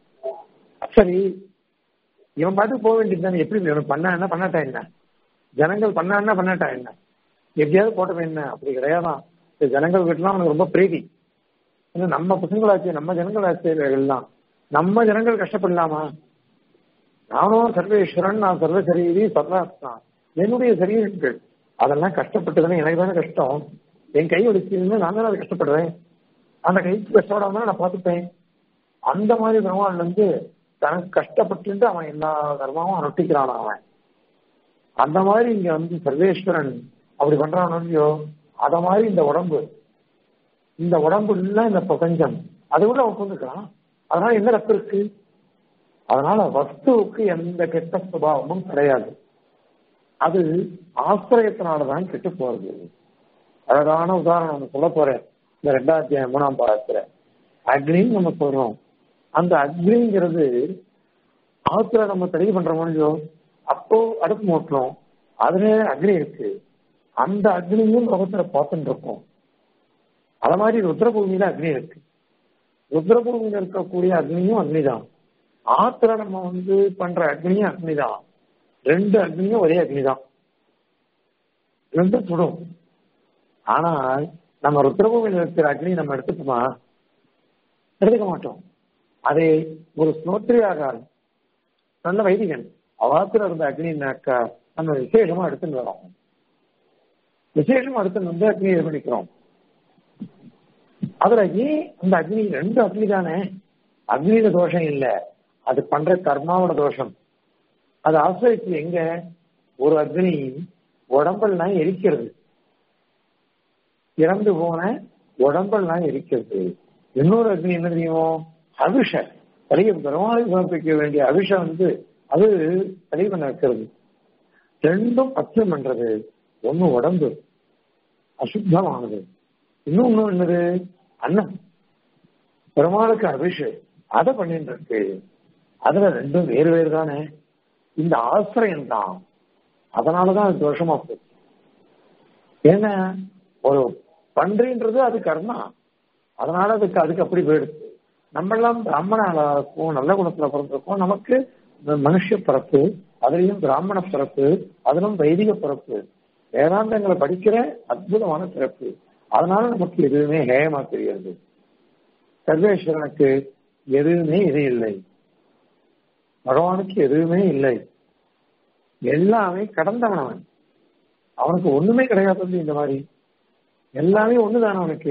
சரி இவன் பாட்டு போக வேண்டியது தானே எப்படி இவன் பண்ணா என்ன பண்ணாட்டா என்ன ஜனங்கள் பண்ணா என்ன பண்ணாட்டா என்ன எப்படியாவது போட்டவன் என்ன அப்படி கிடையாதான் இந்த ஜனங்கள் வீட்டுலாம் அவனுக்கு ரொம்ப பிரீதி ஏன்னா நம்ம பசங்களாச்சு நம்ம ஜனங்களாச்சு எல்லாம் நம்ம ஜனங்கள் கஷ்டப்படலாமா நானும் சர்வேஸ்வரன் நான் சர்வ சரீரி சர்வாத்மா என்னுடைய சரீரங்கள் அதெல்லாம் கஷ்டப்பட்டு தானே எனக்கு தானே கஷ்டம் என் கை ஒடிச்சிருந்து நான் தானே அதை கஷ்டப்படுறேன் அந்த கைக்கு கஷ்டப்படாம நான் பார்த்துப்பேன் அந்த மாதிரி பெருமாள் வந்து தனக்கு கஷ்டப்பட்டு அவன் எல்லா கர்மாவும் நொட்டிக்கிறான் அவன் அந்த மாதிரி இங்க வந்து சர்வேஸ்வரன் அப்படி பண்றான் இல்லையோ அத மாதிரி இந்த உடம்பு இந்த உடம்பு இல்ல இந்த பிரபஞ்சம் அது கூட அவன் கொண்டுக்கிறான் அதனால என்ன தப்பு இருக்கு அதனால வஸ்துவுக்கு எந்த கெட்ட சுபாவமும் கிடையாது அது ஆசிரியத்தினாலதான் கெட்டு போறது அழகான உதாரணம் சொல்ல போறேன் இந்த ரெண்டாயிரத்தி மூணாம் பாகத்துல அக்னின்னு நம்ம சொல்றோம் அந்த அக்னிங்கிறது ஆத்துல நம்ம தெளிவு பண்றோம் இல்லையோ அப்போ அடுப்பு மூட்டுறோம் அதுல அக்னி இருக்கு அந்த அக்னியும் லோகத்துல பார்த்துட்டு இருக்கோம் அத மாதிரி ருத்ரபூமியில அக்னி இருக்கு ருத்ரபூமியில இருக்கக்கூடிய அக்னியும் அக்னிதான் ஆத்துல நம்ம வந்து பண்ற அக்னியும் அக்னிதான் ரெண்டு அக்னியும் ஒரே அக்னிதான் ரெண்டும் சுடும் ஆனால் நம்ம ருத்ரபூமியில் இருக்கிற அக்னி நம்ம எடுத்துப்போமா எடுத்துக்க மாட்டோம் அதே ஒரு ஸ்னோத்ரியாக நல்ல வைதிகன் அவாத்துல இருந்த அக்னினாக்கா நம்ம விசேஷமா எடுத்துட்டு வரோம் விசேஷமா எடுத்துட்டு வந்து அக்னியை பண்ணிக்கிறோம் அதுல ஏன் அந்த அக்னி ரெண்டு அக்னி தானே அக்னியில தோஷம் இல்ல அது பண்ற கர்மாவோட தோஷம் அது ஆசிரியத்து எங்க ஒரு அக்னி உடம்பெல்லாம் எரிக்கிறது இறந்து போன உடம்பெல்லாம் எரிக்கிறது இன்னொரு அக்னி என்ன தெரியும் அபிஷ பெரிய பெருமாளுக்கு சமர்ப்பிக்க வேண்டிய அபிஷம் வந்து அது தெளிவு பண்ண வைக்கிறது ரெண்டும் பத்தியம் பண்றது ஒண்ணு உடம்பு அசுத்தமானது இன்னொன்னு என்னது அன்னம் பெருமாளுக்கு அபிஷேக் அதை பண்ணிட்டு இருக்கு அதுல ரெண்டும் வேறு வேறு தானே இந்த ஆசிரியம் தான் அதனாலதான் அது தோஷமா போச்சு ஏன்னா ஒரு பன்றின்றது அது கர்மா அதனால அதுக்கு அதுக்கு அப்படி போயிடுச்சு நம்ம எல்லாம் பிராமணால இருக்கும் நல்ல குணத்துல பிறந்திருக்கோம் நமக்கு மனுஷ பிறப்பு அதுலயும் பிராமண பிறப்பு அதிலும் வைதிக பிறப்பு வேதாந்தங்களை படிக்கிற அற்புதமான பிறப்பு அதனால நமக்கு எதுவுமே ஹேயமா தெரியாது சர்வேஸ்வரனுக்கு எதுவுமே இது இல்லை பகவானுக்கு எதுவுமே இல்லை எல்லாமே கடந்தவன் அவன் அவனுக்கு ஒண்ணுமே கிடையாது இந்த மாதிரி எல்லாமே ஒண்ணுதானே அவனுக்கு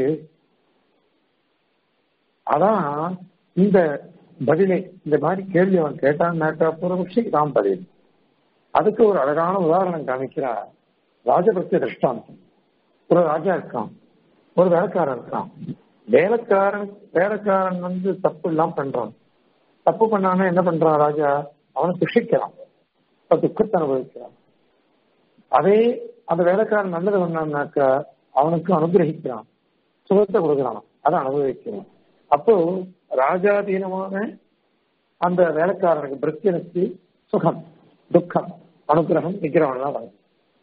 அதான் இந்த பதிலை இந்த மாதிரி கேள்வி அவன் கேட்டான்னாக்கா பூர்வபக்ஷி தான் பதில் அதுக்கு ஒரு அழகான உதாரணம் காமிக்கிறார் ராஜபக்த திருஷ்டாந்தம் ஒரு ராஜா இருக்கான் ஒரு வேலைக்காரன் இருக்கான் வேலைக்காரன் வேலைக்காரன் வந்து தப்பு எல்லாம் பண்றான் தப்பு பண்ணானா என்ன பண்றான் ராஜா அவனை சிக்ஷிக்கிறான் துக்கத்தை அனுபவிக்கிறான் அதே அந்த வேலைக்காரன் நல்லது பண்ணான்னாக்கா அவனுக்கு அனுகிரகிக்கிறான் சுகத்தை கொடுக்குறான் அதை அனுபவிக்கிறான் அப்போ ராஜாதீனமான அந்த வேலைக்காரனுக்கு பிரச்சனைக்கு சுகம் துக்கம் அனுகிரகம் நிக்கிறவன்லாம் வருது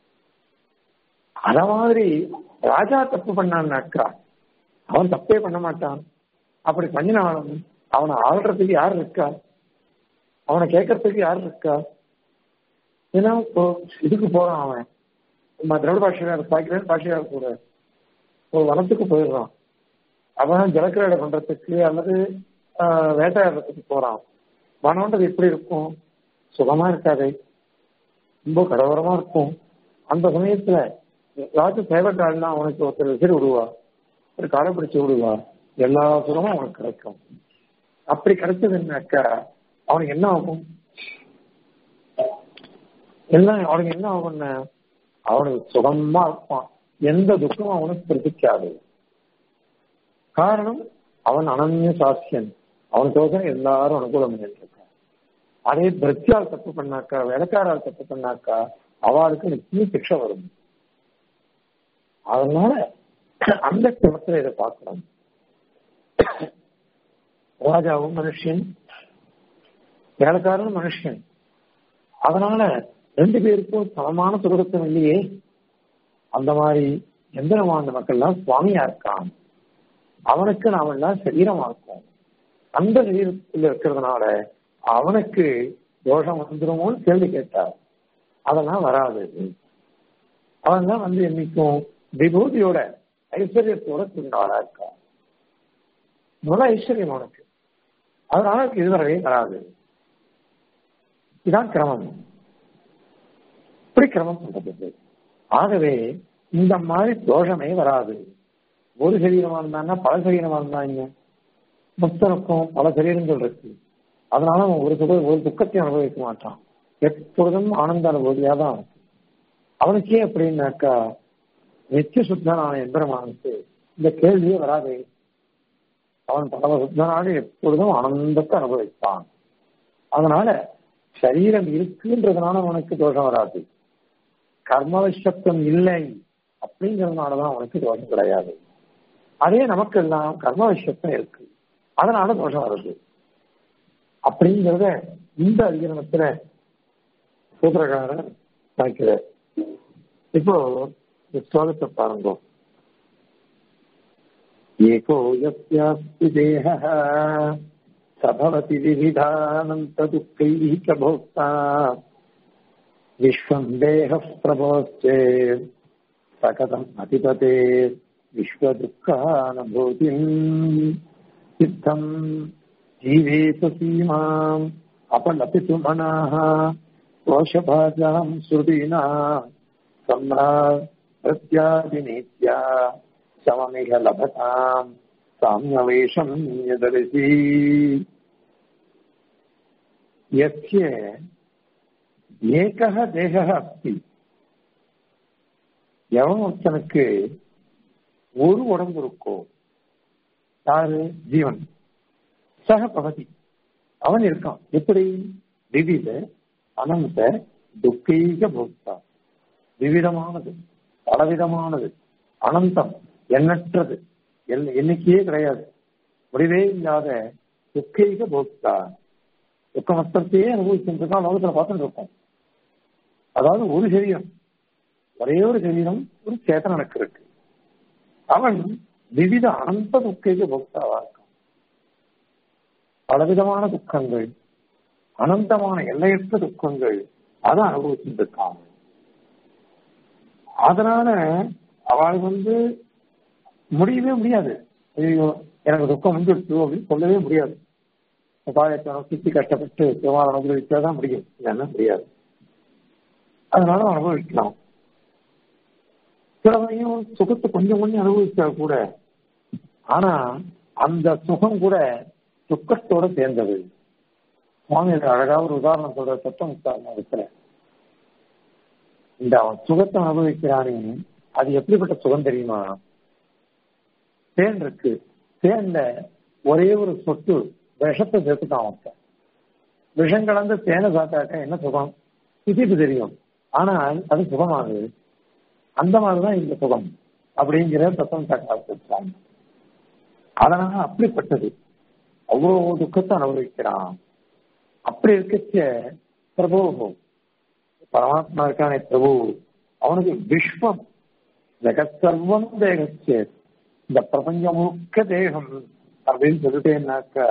அத மாதிரி ராஜா தப்பு பண்ணான்னாக்கா அவன் தப்பே பண்ண மாட்டான் அப்படி பண்ணினாலும் அவனை ஆள்றதுக்கு யார் இருக்கா அவனை கேட்கறதுக்கு யார் இருக்கா ஏன்னா இப்போ இதுக்கு போறான் அவன் நம்ம திராவிட பாஷையார் பாக்கிறேன் பாஷையார் கூட ஒரு வனத்துக்கு போயிடுறான் அவன் ஜலக்கிரடை பண்றதுக்கு அல்லது வேட்டையாடுறதுக்கு போறான் வனம்ன்றது எப்படி இருக்கும் சுகமா இருக்காது ரொம்ப கடவரமா இருக்கும் அந்த சமயத்துல ஏதாச்சும் சேவக்காடுனா அவனுக்கு ஒருத்தர் விசிறி விடுவா ஒரு காலை பிடிச்சு விடுவா எல்லா சுகமும் அவனுக்கு கிடைக்கும் அப்படி கிடைச்சதுன்னாக்கா அவனுக்கு என்ன ஆகும் எல்லாம் அவனுக்கு என்ன ஆகும்னா அவனுக்கு சுகமா இருப்பான் எந்த துக்கமும் அவனுக்கு பிரதிக்காது காரணம் அவன் அனன்ய சாட்சியன் அவனுக்கோசரம் எல்லாரும் அனுகூலம் பண்ணிட்டு இருக்கான் அதே பிரத்யால் தப்பு பண்ணாக்கா வேலைக்காரால் தப்பு பண்ணாக்கா அவளுக்கு நிச்சயம் சிக்ஷை வரும் அதனால அந்த கிரமத்துல இதை பார்க்கணும் ராஜாவும் மனுஷன் வேலைக்காரனும் மனுஷன் அதனால ரெண்டு பேருக்கும் சமமான சுகத்துவம் இல்லையே அந்த மாதிரி எந்திரமான மக்கள்லாம் சுவாமியா இருக்கான் அவனுக்கு நாம எல்லாம் சரீரமா இருக்கும் அந்த சரீரத்தில் இருக்கிறதுனால அவனுக்கு தோஷம் வந்துருமோன்னு கேள்வி கேட்டார் அதெல்லாம் வராது அவன் தான் வந்து என்னைக்கும் விபூதியோட ஐஸ்வர்யத்தோட திருநாளா இருக்கான் நல்ல ஐஸ்வர்யம் அவனுக்கு அதனால இதுவரை வராது இதான் கிரமம் இப்படி கிரமம் சொல்றது ஆகவே இந்த மாதிரி தோஷமே வராது ஒரு சரீரமா இருந்தான்னா பல சரீரமா இருந்தாங்க முக்தனுக்கும் பல சரீரங்கள் இருக்கு அதனால அவன் ஒரு சுக ஒரு துக்கத்தை அனுபவிக்க மாட்டான் எப்பொழுதும் ஆனந்த அனுபவியா தான் இருக்கு அவனுக்கே அப்படின்னாக்கா நித்திய சுத்தனான எந்திரமானுக்கு இந்த கேள்வியே வராதே அவன் பல சுத்தனாக எப்பொழுதும் ஆனந்தத்தை அனுபவிப்பான் அதனால சரீரம் இருக்குன்றதுனால அவனுக்கு தோஷம் வராது கர்மவசத்துவம் இல்லை அப்படிங்கிறதுனாலதான் அவனுக்கு தோஷம் கிடையாது அதே நமக்கு எல்லாம் கர்மவசத்துவம் இருக்கு அதனால தோஷம் வருது அப்படிங்கிறத இந்த அதிகரணத்துல சூத்திரகாரன் நினைக்கிறார் இப்போ ஸ்லோகத்தை பாருங்க ஏகோ யஸ்யாஸ்தி தேகः சபவதி விவிதானந்ததுக்கைः च भोक्ता विश्वम् देहः प्रभोश्चेत् सकतम् अतिपते विश्वदुःखानुभूतिम् सिद्धम् जीवेषु सीमाम् अपलपितु मनाः कोशभाजाम् श्रुतीना सम्राट् प्रत्यादिनीत्या सममिह लभताम् साम्यवेशम् यदर्शी यस्य ஏகக தேக அஸ்தி எவன் ஒருத்தனுக்கு ஒரு உடம்பு இருக்கோ யாரு ஜீவன் சக பகதி அவன் இருக்கான் எப்படி விவித அனந்த துக்கீக போக்தா விவிதமானது பலவிதமானது அனந்தம் எண்ணற்றது எண்ணிக்கையே கிடையாது முடிவே இல்லாத துக்கீக போக்தா துக்க மொத்தத்தையே அனுபவிச்சுட்டு இருக்கான் லோகத்துல பார்த்துட்டு இருக்கோம் அதாவது ஒரு சரீரம் ஒரே ஒரு சரீரம் ஒரு சேத்தனனுக்கு இருக்கு அவன் விவித அனந்த துக்கைக்கு போக்தாவா இருக்கான் பலவிதமான துக்கங்கள் அனந்தமான எல்லையற்ற துக்கங்கள் அதை அனுபவிச்சுட்டு இருக்காங்க அதனால அவள் வந்து முடியவே முடியாது ஐயோ எனக்கு துக்கம் வந்துடுச்சு அப்படின்னு சொல்லவே முடியாது உபாயத்தை சுத்தி கஷ்டப்பட்டு விவகாரம் அனுபவிச்சாதான் முடியும் இல்லைன்னா முடியாது அதனால அனுபவிக்கலாம் சிலவையும் சுகத்தை கொஞ்சம் கொஞ்சம் அனுபவிச்சா கூட ஆனா அந்த சுகம் கூட துக்கத்தோட சேர்ந்தது சுவாமி அழகா ஒரு உதாரணம் சொல்ற சத்தம் உதாரணத்துல இந்த அவன் சுகத்தை அனுபவிக்கிறானே அது எப்படிப்பட்ட சுகம் தெரியுமா தேன் இருக்கு தேன்ல ஒரே ஒரு சொட்டு விஷத்தை சேர்த்துட்டான் அவன் விஷம் கலந்து தேனை சாப்பிட்டாக்க என்ன சுகம் திதிப்பு தெரியும் ஆனால் அது சுகமாகுது அந்த மாதிரிதான் இந்த சுகம் அப்படிங்கிற தத்துவம் காட்டாங்க அதனால அப்படிப்பட்டது அவ்வளவு துக்கத்தை அனுபவிக்கிறான் அப்படி இருக்கச்ச பிரபு பரமாத்மா இருக்கானே பிரபு அவனுக்கு விஸ்வம் ஜெகசர்வம் தேகச்சே இந்த பிரபஞ்சம் முழுக்க தேகம் அப்படின்னு சொல்லிட்டேன்னாக்கா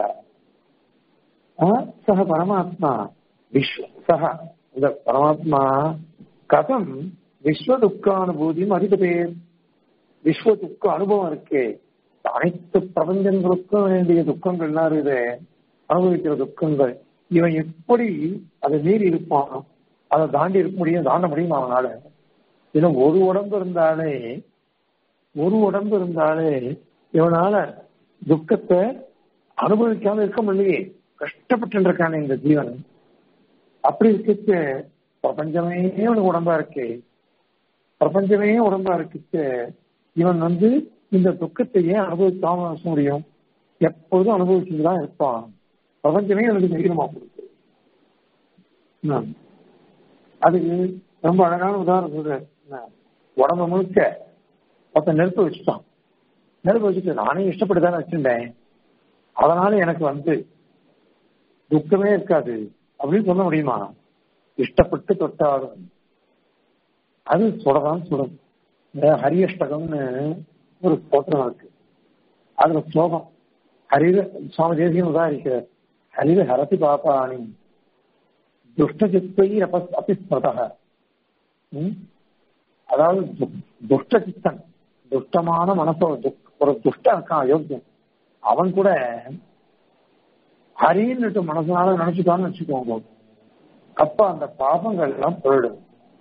சக பரமாத்மா விஸ்வ சக இந்த பரமாத்மா கதம் விஸ்வ துக்கானுபூதியும் அதிகதே விஸ்வ துக்க அனுபவம் இருக்கே அனைத்து பிரபஞ்சங்களுக்கும் வேண்டிய துக்கங்கள்லாம் இருக்குது அனுபவிக்கிற துக்கங்கள் இவன் எப்படி அதை மீறி இருப்பான் அதை தாண்டி இருக்க முடியும் தாண்ட முடியுமா அவனால இன்னும் ஒரு உடம்பு இருந்தாலே ஒரு உடம்பு இருந்தாலே இவனால துக்கத்தை அனுபவிக்காம இருக்க முடியலையே கஷ்டப்பட்டு இருக்கானே இந்த ஜீவன் அப்படி இருக்க பிரபஞ்சமே அவனுக்கு உடம்பா இருக்கு பிரபஞ்சமே உடம்பா இருக்கு இவன் வந்து இந்த துக்கத்தை ஏன் அனுபவிக்காம இருக்க முடியும் எப்போதும் அனுபவிச்சுட்டு தான் இருப்பான் பிரபஞ்சமே அவனுக்கு தைரியமா கொடுக்கு என்ன? அதுக்கு ரொம்ப அழகான உதாரணம் சொல்றேன் என்ன? உடம்பு முழுக்க ஒருத்தன் நெருப்பு வச்சுட்டான் நெருப்பு வச்சுட்டு நானே இஷ்டப்பட்டு தானே வச்சிருந்தேன் அதனால எனக்கு வந்து துக்கமே இருக்காது அப்படின்னு சொல்ல முடியுமா இஷ்டப்பட்டு தொட்டாலும் அது சுடதான் சுடும் இந்த ஹரியஷ்டகம்னு ஒரு ஸ்தோத்திரம் இருக்கு அதுல ஸ்லோகம் ஹரித சுவாமி தேசியம் உதாரிக்கிறார் ஹரித ஹரதி பாப்பாணி துஷ்டசித்தை அபிஸ்மிருதா ம்? அதாவது து- துஷ்ட சித்தன் துஷ்டமான மனசோ துக்- ஒரு துஷ்டன் இருக்கான் அயோக்கியன் அவன் கூட ஹரின்னுட்டு மனசனால நினைச்சுட்டான்னு வச்சுக்கோங்க அப்ப அந்த பாபங்கள் எல்லாம் போயிடும்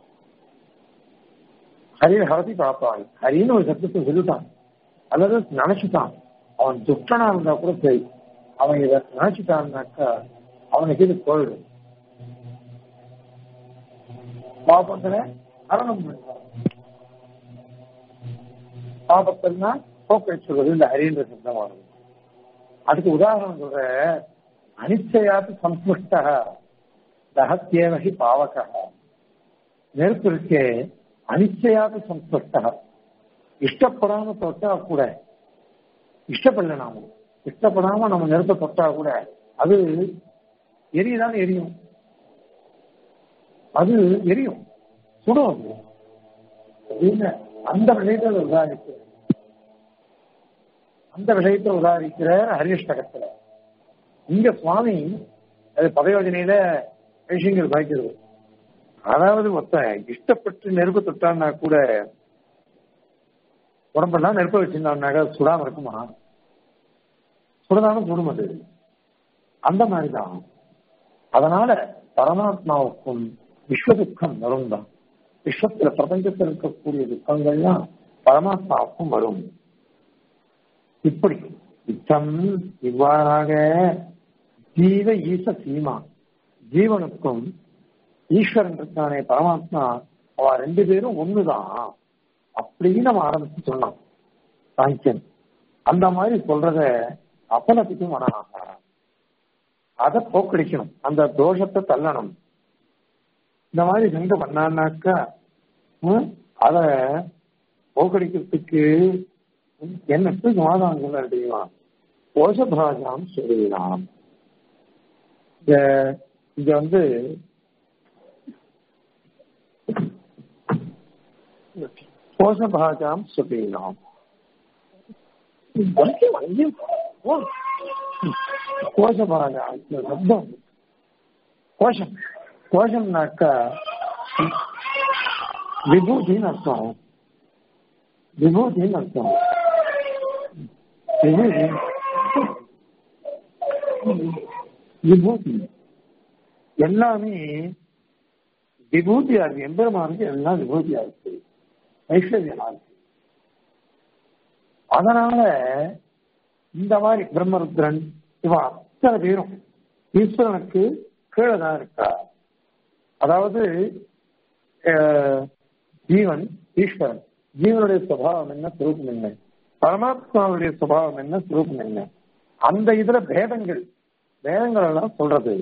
ஹரி ஹரதி பாப்பாள் ஹரின்னு ஒரு சத்தத்தை சொல்லிட்டான் அல்லது நினைச்சுட்டான் அவன் துஷ்டனா இருந்தா கூட சரி அவன் இதை நினைச்சுட்டான்னாக்கா அவனுக்கு இது போயிடும் பாபங்களை அரணம் பண்ணுவான் பாபத்தெல்லாம் போக்கை சொல்வது இந்த ஹரின்ற சத்தமானது அதுக்கு உதாரணம் சொல்ற அனிச்சயாத்து சம்புஷ்ட தகத்தேவகி பாவக நெருப்பு இருக்கே அனிச்சயாத்து சம்புஷ்ட இஷ்டப்படாம தொட்டா கூட இஷ்டப்படல நாம இஷ்டப்படாம நம்ம நெருப்பை தொட்டா கூட அது எரியுதான் எரியும் அது எரியும் சுடும் அது அப்படின்னு அந்த விஷயத்தை உதாரிக்கிறார் அந்த விஷயத்தை உதாரிக்கிறார் ஹரிஷ்டகத்துல இங்க சுவாமி அது பதயோஜனையில விஷயங்கள் வாய்க்கிறது அதாவது மொத்த இஷ்டப்பட்டு நெருப்பு தொட்டான்னா கூட உடம்பெல்லாம் நெருப்ப வச்சிருந்தான்னாக்க சுடாம இருக்குமா சுடதான சுடும் அது அந்த மாதிரிதான் அதனால பரமாத்மாவுக்கும் விஸ்வ துக்கம் வரும் தான் விஸ்வத்துல பிரபஞ்சத்தில் இருக்கக்கூடிய துக்கங்கள்லாம் பரமாத்மாவுக்கும் வரும் இப்படி இத்தம் இவ்வாறாக ஜீவ ஈச சீமா ஜீவனுக்கும் ஈஸ்வரன் இருக்கானே பரமாத்மா அவ ரெண்டு பேரும் ஒண்ணுதான் அப்படின்னு நம்ம ஆரம்பிச்சு சொன்னான் சாங்கியன் அந்த மாதிரி சொல்றத அப்பலத்துக்கும் மனநாக அதை போக்கடிக்கணும் அந்த தோஷத்தை தள்ளணும் இந்த மாதிரி சென்று பண்ணான்னாக்கா ம், அத போக்கடிக்கிறதுக்கு என்னட்டு சமாதானம் சொல்ல தெரியுமா கோஷபாஜாம் சொல்லலாம் இந்த இங்க வந்து கோஷபாஜாம் சொல்லலாம் கோஷபாஜா இந்த சப்தம் கோஷம் கோஷம்னாக்கா விபூதின்னு அர்த்தம் விபூதின்னு அர்த்தம் விபூதி விபூதி எல்லாமே விபூதியா இருக்கு எம்பெருமானுக்கு எல்லாம் விபூதியா இருக்கு ஐஸ்வர்யமா இருக்கு அதனால இந்த மாதிரி பிரம்மருத்ரன் இவன் அத்தனை பேரும் ஈஸ்வரனுக்கு கீழே தான் இருக்கா அதாவது அஹ், ஜீவன் ஈஸ்வரன் ஜீவனுடைய சுபாவம் என்ன சுரூபம் என்ன பரமாத்மாவுடைய சுபாவம் என்ன சுரூபம் என்ன அந்த இதுல பேதங்கள் பேதங்கள் எல்லாம் சொல்றது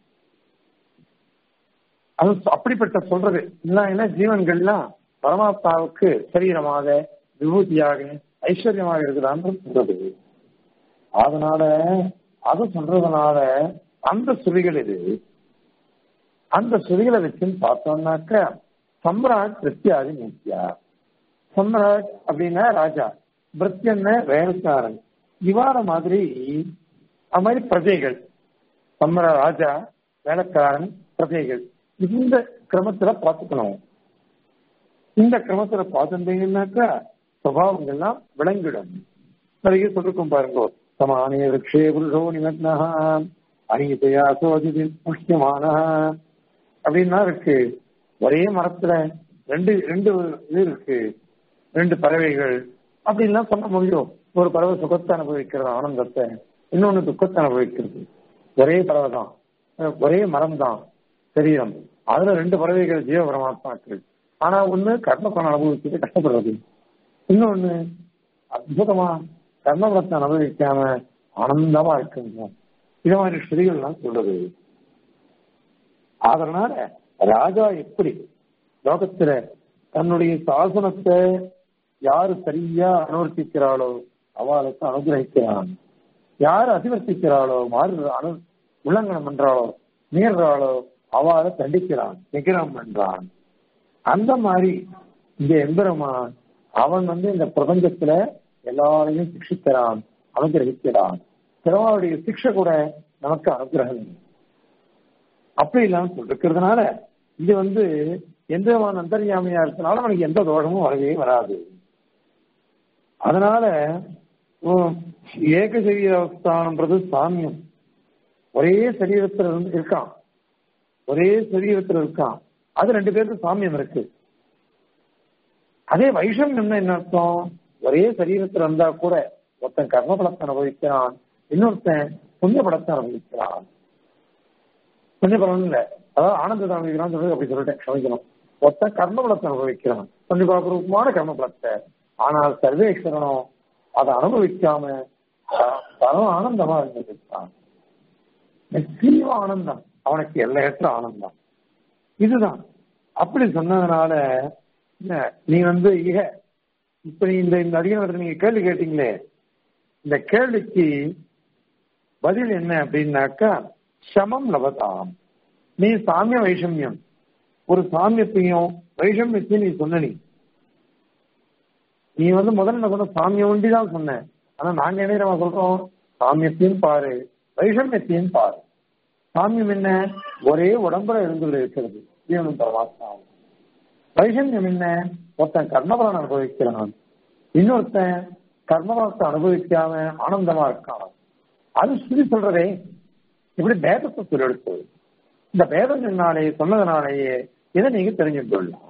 அது அப்படிப்பட்ட சொல்றது இல்ல என்ன ஜீவன்கள்லாம் பரமாத்மாவுக்கு சரீரமாக விபூதியாக ஐஸ்வர்யமாக இருக்குதான்னு சொல்றது அதனால அது சொல்றதுனால அந்த சுவிகள் இது அந்த சுவிகளை வச்சுன்னு பார்த்தோம்னாக்க சம்ராட் பிரத்யாதி முக்கியா சம்ராட் அப்படின்னா ராஜா பிரத்யன்ன வேலைக்காரன் இவார மாதிரி அது மாதிரி பிரஜைகள் சம்ரா ராஜா வேலைக்காரன் பிரஜைகள் இந்த கிரமத்துல பார்த்துக்கணும் இந்த கிரமத்துல பார்த்துட்டீங்கன்னாக்கா சுபாவங்கள்லாம் விளங்கிடும் நிறைய சொல்லிருக்கும் பாருங்க சமானிய விரக்ஷே புருஷோ நிமக்னா அணியத்தையா சோதிதில் முக்கியமான அப்படின்னா இருக்கு ஒரே மரத்துல ரெண்டு ரெண்டு இது இருக்கு ரெண்டு பறவைகள் அப்படின்லாம் சொல்ல முடியும் ஒரு பறவை சுகத்தை அனுபவிக்கிறது ஆனந்தத்தை இன்னொன்னு துக்கத்தை அனுபவிக்கிறது ஒரே பறவை தான் அஹ் ஒரே மரம் தான் சரீரம் அதுல ரெண்டு பறவைகள் ஜீவ பரமாத்மாக்கள் ஆனா ஒண்ணு கர்மபலன் அனுபவிச்சுட்டு கஷ்டப்படுறது இன்னொன்னு அற்புதமா கர்மபலத்தை அனுபவிக்காம ஆனந்தமா இருக்குங்க இது மாதிரி ஸ்ருதிகள்லாம் சொல்றது அதனால ராஜா எப்படி லோகத்துல தன்னுடைய சாசனத்தை யாரு சரியா அனுவர்த்திக்கிறாளோ அவளுக்கு அனுகிரகிக்கிறான் யார் அதிவர்த்திக்கிறாளோ மாறு அனு உல்லங்கனம் பண்றாளோ மீறாளோ அவளை தண்டிக்கிறான் நிகிரம் பண்றான் அந்த மாதிரி இந்த எம்பெருமான் அவன் வந்து இந்த பிரபஞ்சத்துல எல்லாரையும் சிக்ஷிக்கிறான் அனுகிரகிக்கிறான் பெருமாளுடைய சிக்ஷை கூட நமக்கு அனுகிரகம் அப்படி இல்லாம சொல்லிருக்கிறதுனால இது வந்து எந்த விதமான அந்தர்யாமியா இருக்கனால அவனுக்கு எந்த தோஷமும் வரவே வராது அதனால ஏக சரீரஸ்தானன்றது சாமியம் ஒரே சரீரத்துல இருந்து இருக்கான் ஒரே சரீரத்துல இருக்கான் அது ரெண்டு பேருக்கு சாமியம் இருக்கு அதே வைஷமியம்னா என்ன அர்த்தம் ஒரே சரீரத்துல இருந்தா கூட ஒருத்தன் கர்மபலத்தை அனுபவிக்கிறான் இன்னொருத்தன் புண்ணிய பலத்தை அனுபவிக்கிறான் புண்ணிய பலம் இல்ல அதாவது ஆனந்தத்தை அனுபவிக்கிறான் சொல்றது அப்படி சொல்லிட்டேன் க்ஷமிக்கணும் ஒருத்தன் கர்மபலத்தை அனுபவிக்கிறான் பஞ்சபாபரூபமான கர்மபலத்தை ஆனால் சர்வேஸ்வரனும் அதை அனுபவிக்காம பரம ஆனந்தமா இருந்திருக்கான் நிச்சய ஆனந்தம் அவனுக்கு எல்லையற்ற ஆனந்தம் இதுதான் அப்படி சொன்னதுனால நீ வந்து இக இப்ப நீ இந்த இந்த அதிகாரத்தை நீங்க கேள்வி கேட்டீங்களே இந்த கேள்விக்கு பதில் என்ன அப்படின்னாக்கா சமம் லபதாம் நீ சாமிய வைஷமியம் ஒரு சாமியத்தையும் வைஷமியத்தையும் நீ சொன்ன நீ நீ வந்து முதல்ல சொன்ன சாமியம் ஒண்டி தான் சொன்ன ஆனா நாங்க என்ன நம்ம சொல்றோம் சாமியத்தையும் பாரு வைஷமியத்தையும் பாரு சாமியம் என்ன ஒரே உடம்புல இருந்து இருக்கிறது ஜீவனும் பரமாத்மாவும் வைஷமியம் என்ன ஒருத்தன் கர்மபலன் அனுபவிக்கிறான் இன்னொருத்தன் கர்மபலத்தை அனுபவிக்காம ஆனந்தமா இருக்கான் அது சொல்லி சொல்றதே இப்படி பேதத்தை சொல்லெடுத்து இந்த பேதம் சொன்னாலே சொன்னதுனாலேயே இதை நீங்க தெரிஞ்சு கொள்ளலாம்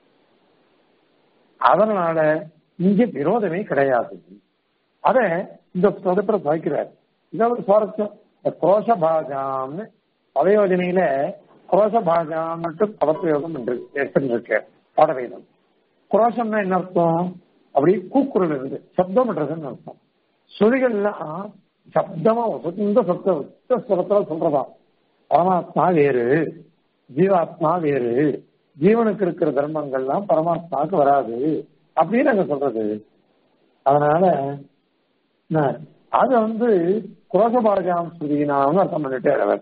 அதனால இங்க விரோதமே கிடையாது அத இந்த சொதப்பிர சாய்க்கிறார் இதாவது சுவாரஸ்யம் இந்த கோஷ பாஜாம்னு பதயோஜனையில குரோஷ பாஜாம் மட்டும் பதப்பிரயோகம் எடுத்துருக்கு பாடவேதம் குரோஷம்னா என்ன அர்த்தம் அப்படி கூக்குரல் இருந்து சப்தம் பண்றதுன்னு அர்த்தம் சுழிகள்லாம் சப்தமா சொந்த சப்த சுரத்துல சொல்றதா பரமாத்மா வேறு ஜீவாத்மா வேறு ஜீவனுக்கு இருக்கிற தர்மங்கள்லாம் பரமாத்மாவுக்கு வராது அப்படின்னு நாங்க சொல்றது அதனால அது வந்து குரோசபாஜாம் ஸ்ருதினான்னு அர்த்தம் பண்ணிட்டு அவர்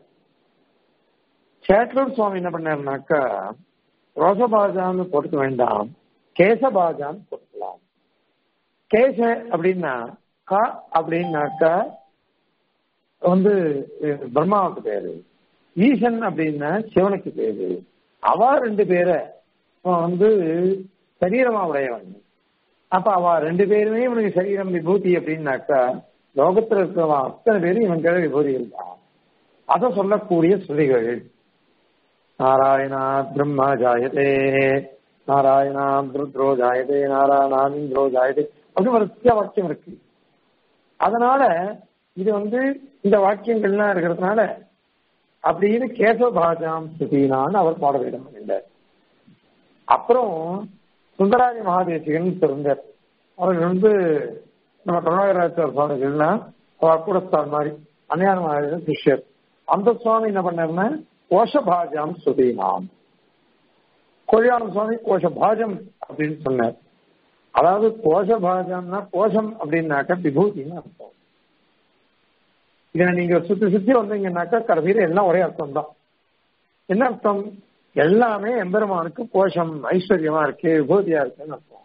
சேட்லூர் சுவாமி என்ன பண்ணாருனாக்கா ரோசபாஜான்னு போட்டுக்க வேண்டாம் கேசபாஜான்னு போட்டுக்கலாம் கேச அப்படின்னா கா அப்படின்னாக்கா வந்து பிரம்மாவுக்கு பேரு ஈசன் அப்படின்னா சிவனுக்கு பேரு அவ ரெண்டு பேரை வந்து சரீரமா உடையவன் அப்ப அவ ரெண்டு பேருமே இவனுக்கு சரீரம் விபூதி அப்படின்னாக்கா லோகத்துல இருக்கிறவன் அத்தனை பேரும் இவன் கீழே விபூதி இருந்தான் அதை சொல்லக்கூடிய ஸ்ருதிகள் நாராயணா பிரம்மா ஜாயதே நாராயணா ருத்ரோ ஜாயதே நாராயணான் இந்திரோ ஜாயதே அப்படி ஒரு வாக்கியம் இருக்கு அதனால இது வந்து இந்த வாக்கியங்கள்லாம் இருக்கிறதுனால அப்படின்னு கேசவபாஜாம் ஸ்ருதினான்னு அவர் பாட வேண்டும் என்றார் அப்புறம் சுந்தராஜ மகாதேசிகன் இருந்தார் அவர்கள் வந்து நம்ம கருணாகராச்சார சுவாமிகள்னா அவர் கூடஸ்தார் மாதிரி அன்னையார் மகாதேசன் சிஷ்யர் அந்த சுவாமி என்ன பண்ணாருன்னா கோஷபாஜாம் ஸ்ருதினாம் கொழியாளம் சுவாமி கோஷபாஜம் அப்படின்னு சொன்னார் அதாவது கோஷபாஜம்னா கோஷம் அப்படின்னாக்க விபூதின்னு அர்த்தம் இதை நீங்க சுத்தி சுத்தி வந்தீங்கன்னாக்கா கடைசியில எல்லாம் ஒரே அர்த்தம் தான் என்ன அர்த்தம் எல்லாமே எம்பெருமானுக்கு கோஷம் ஐஸ்வர்யமா இருக்கு விபூதியா இருக்குன்னு அர்த்தம்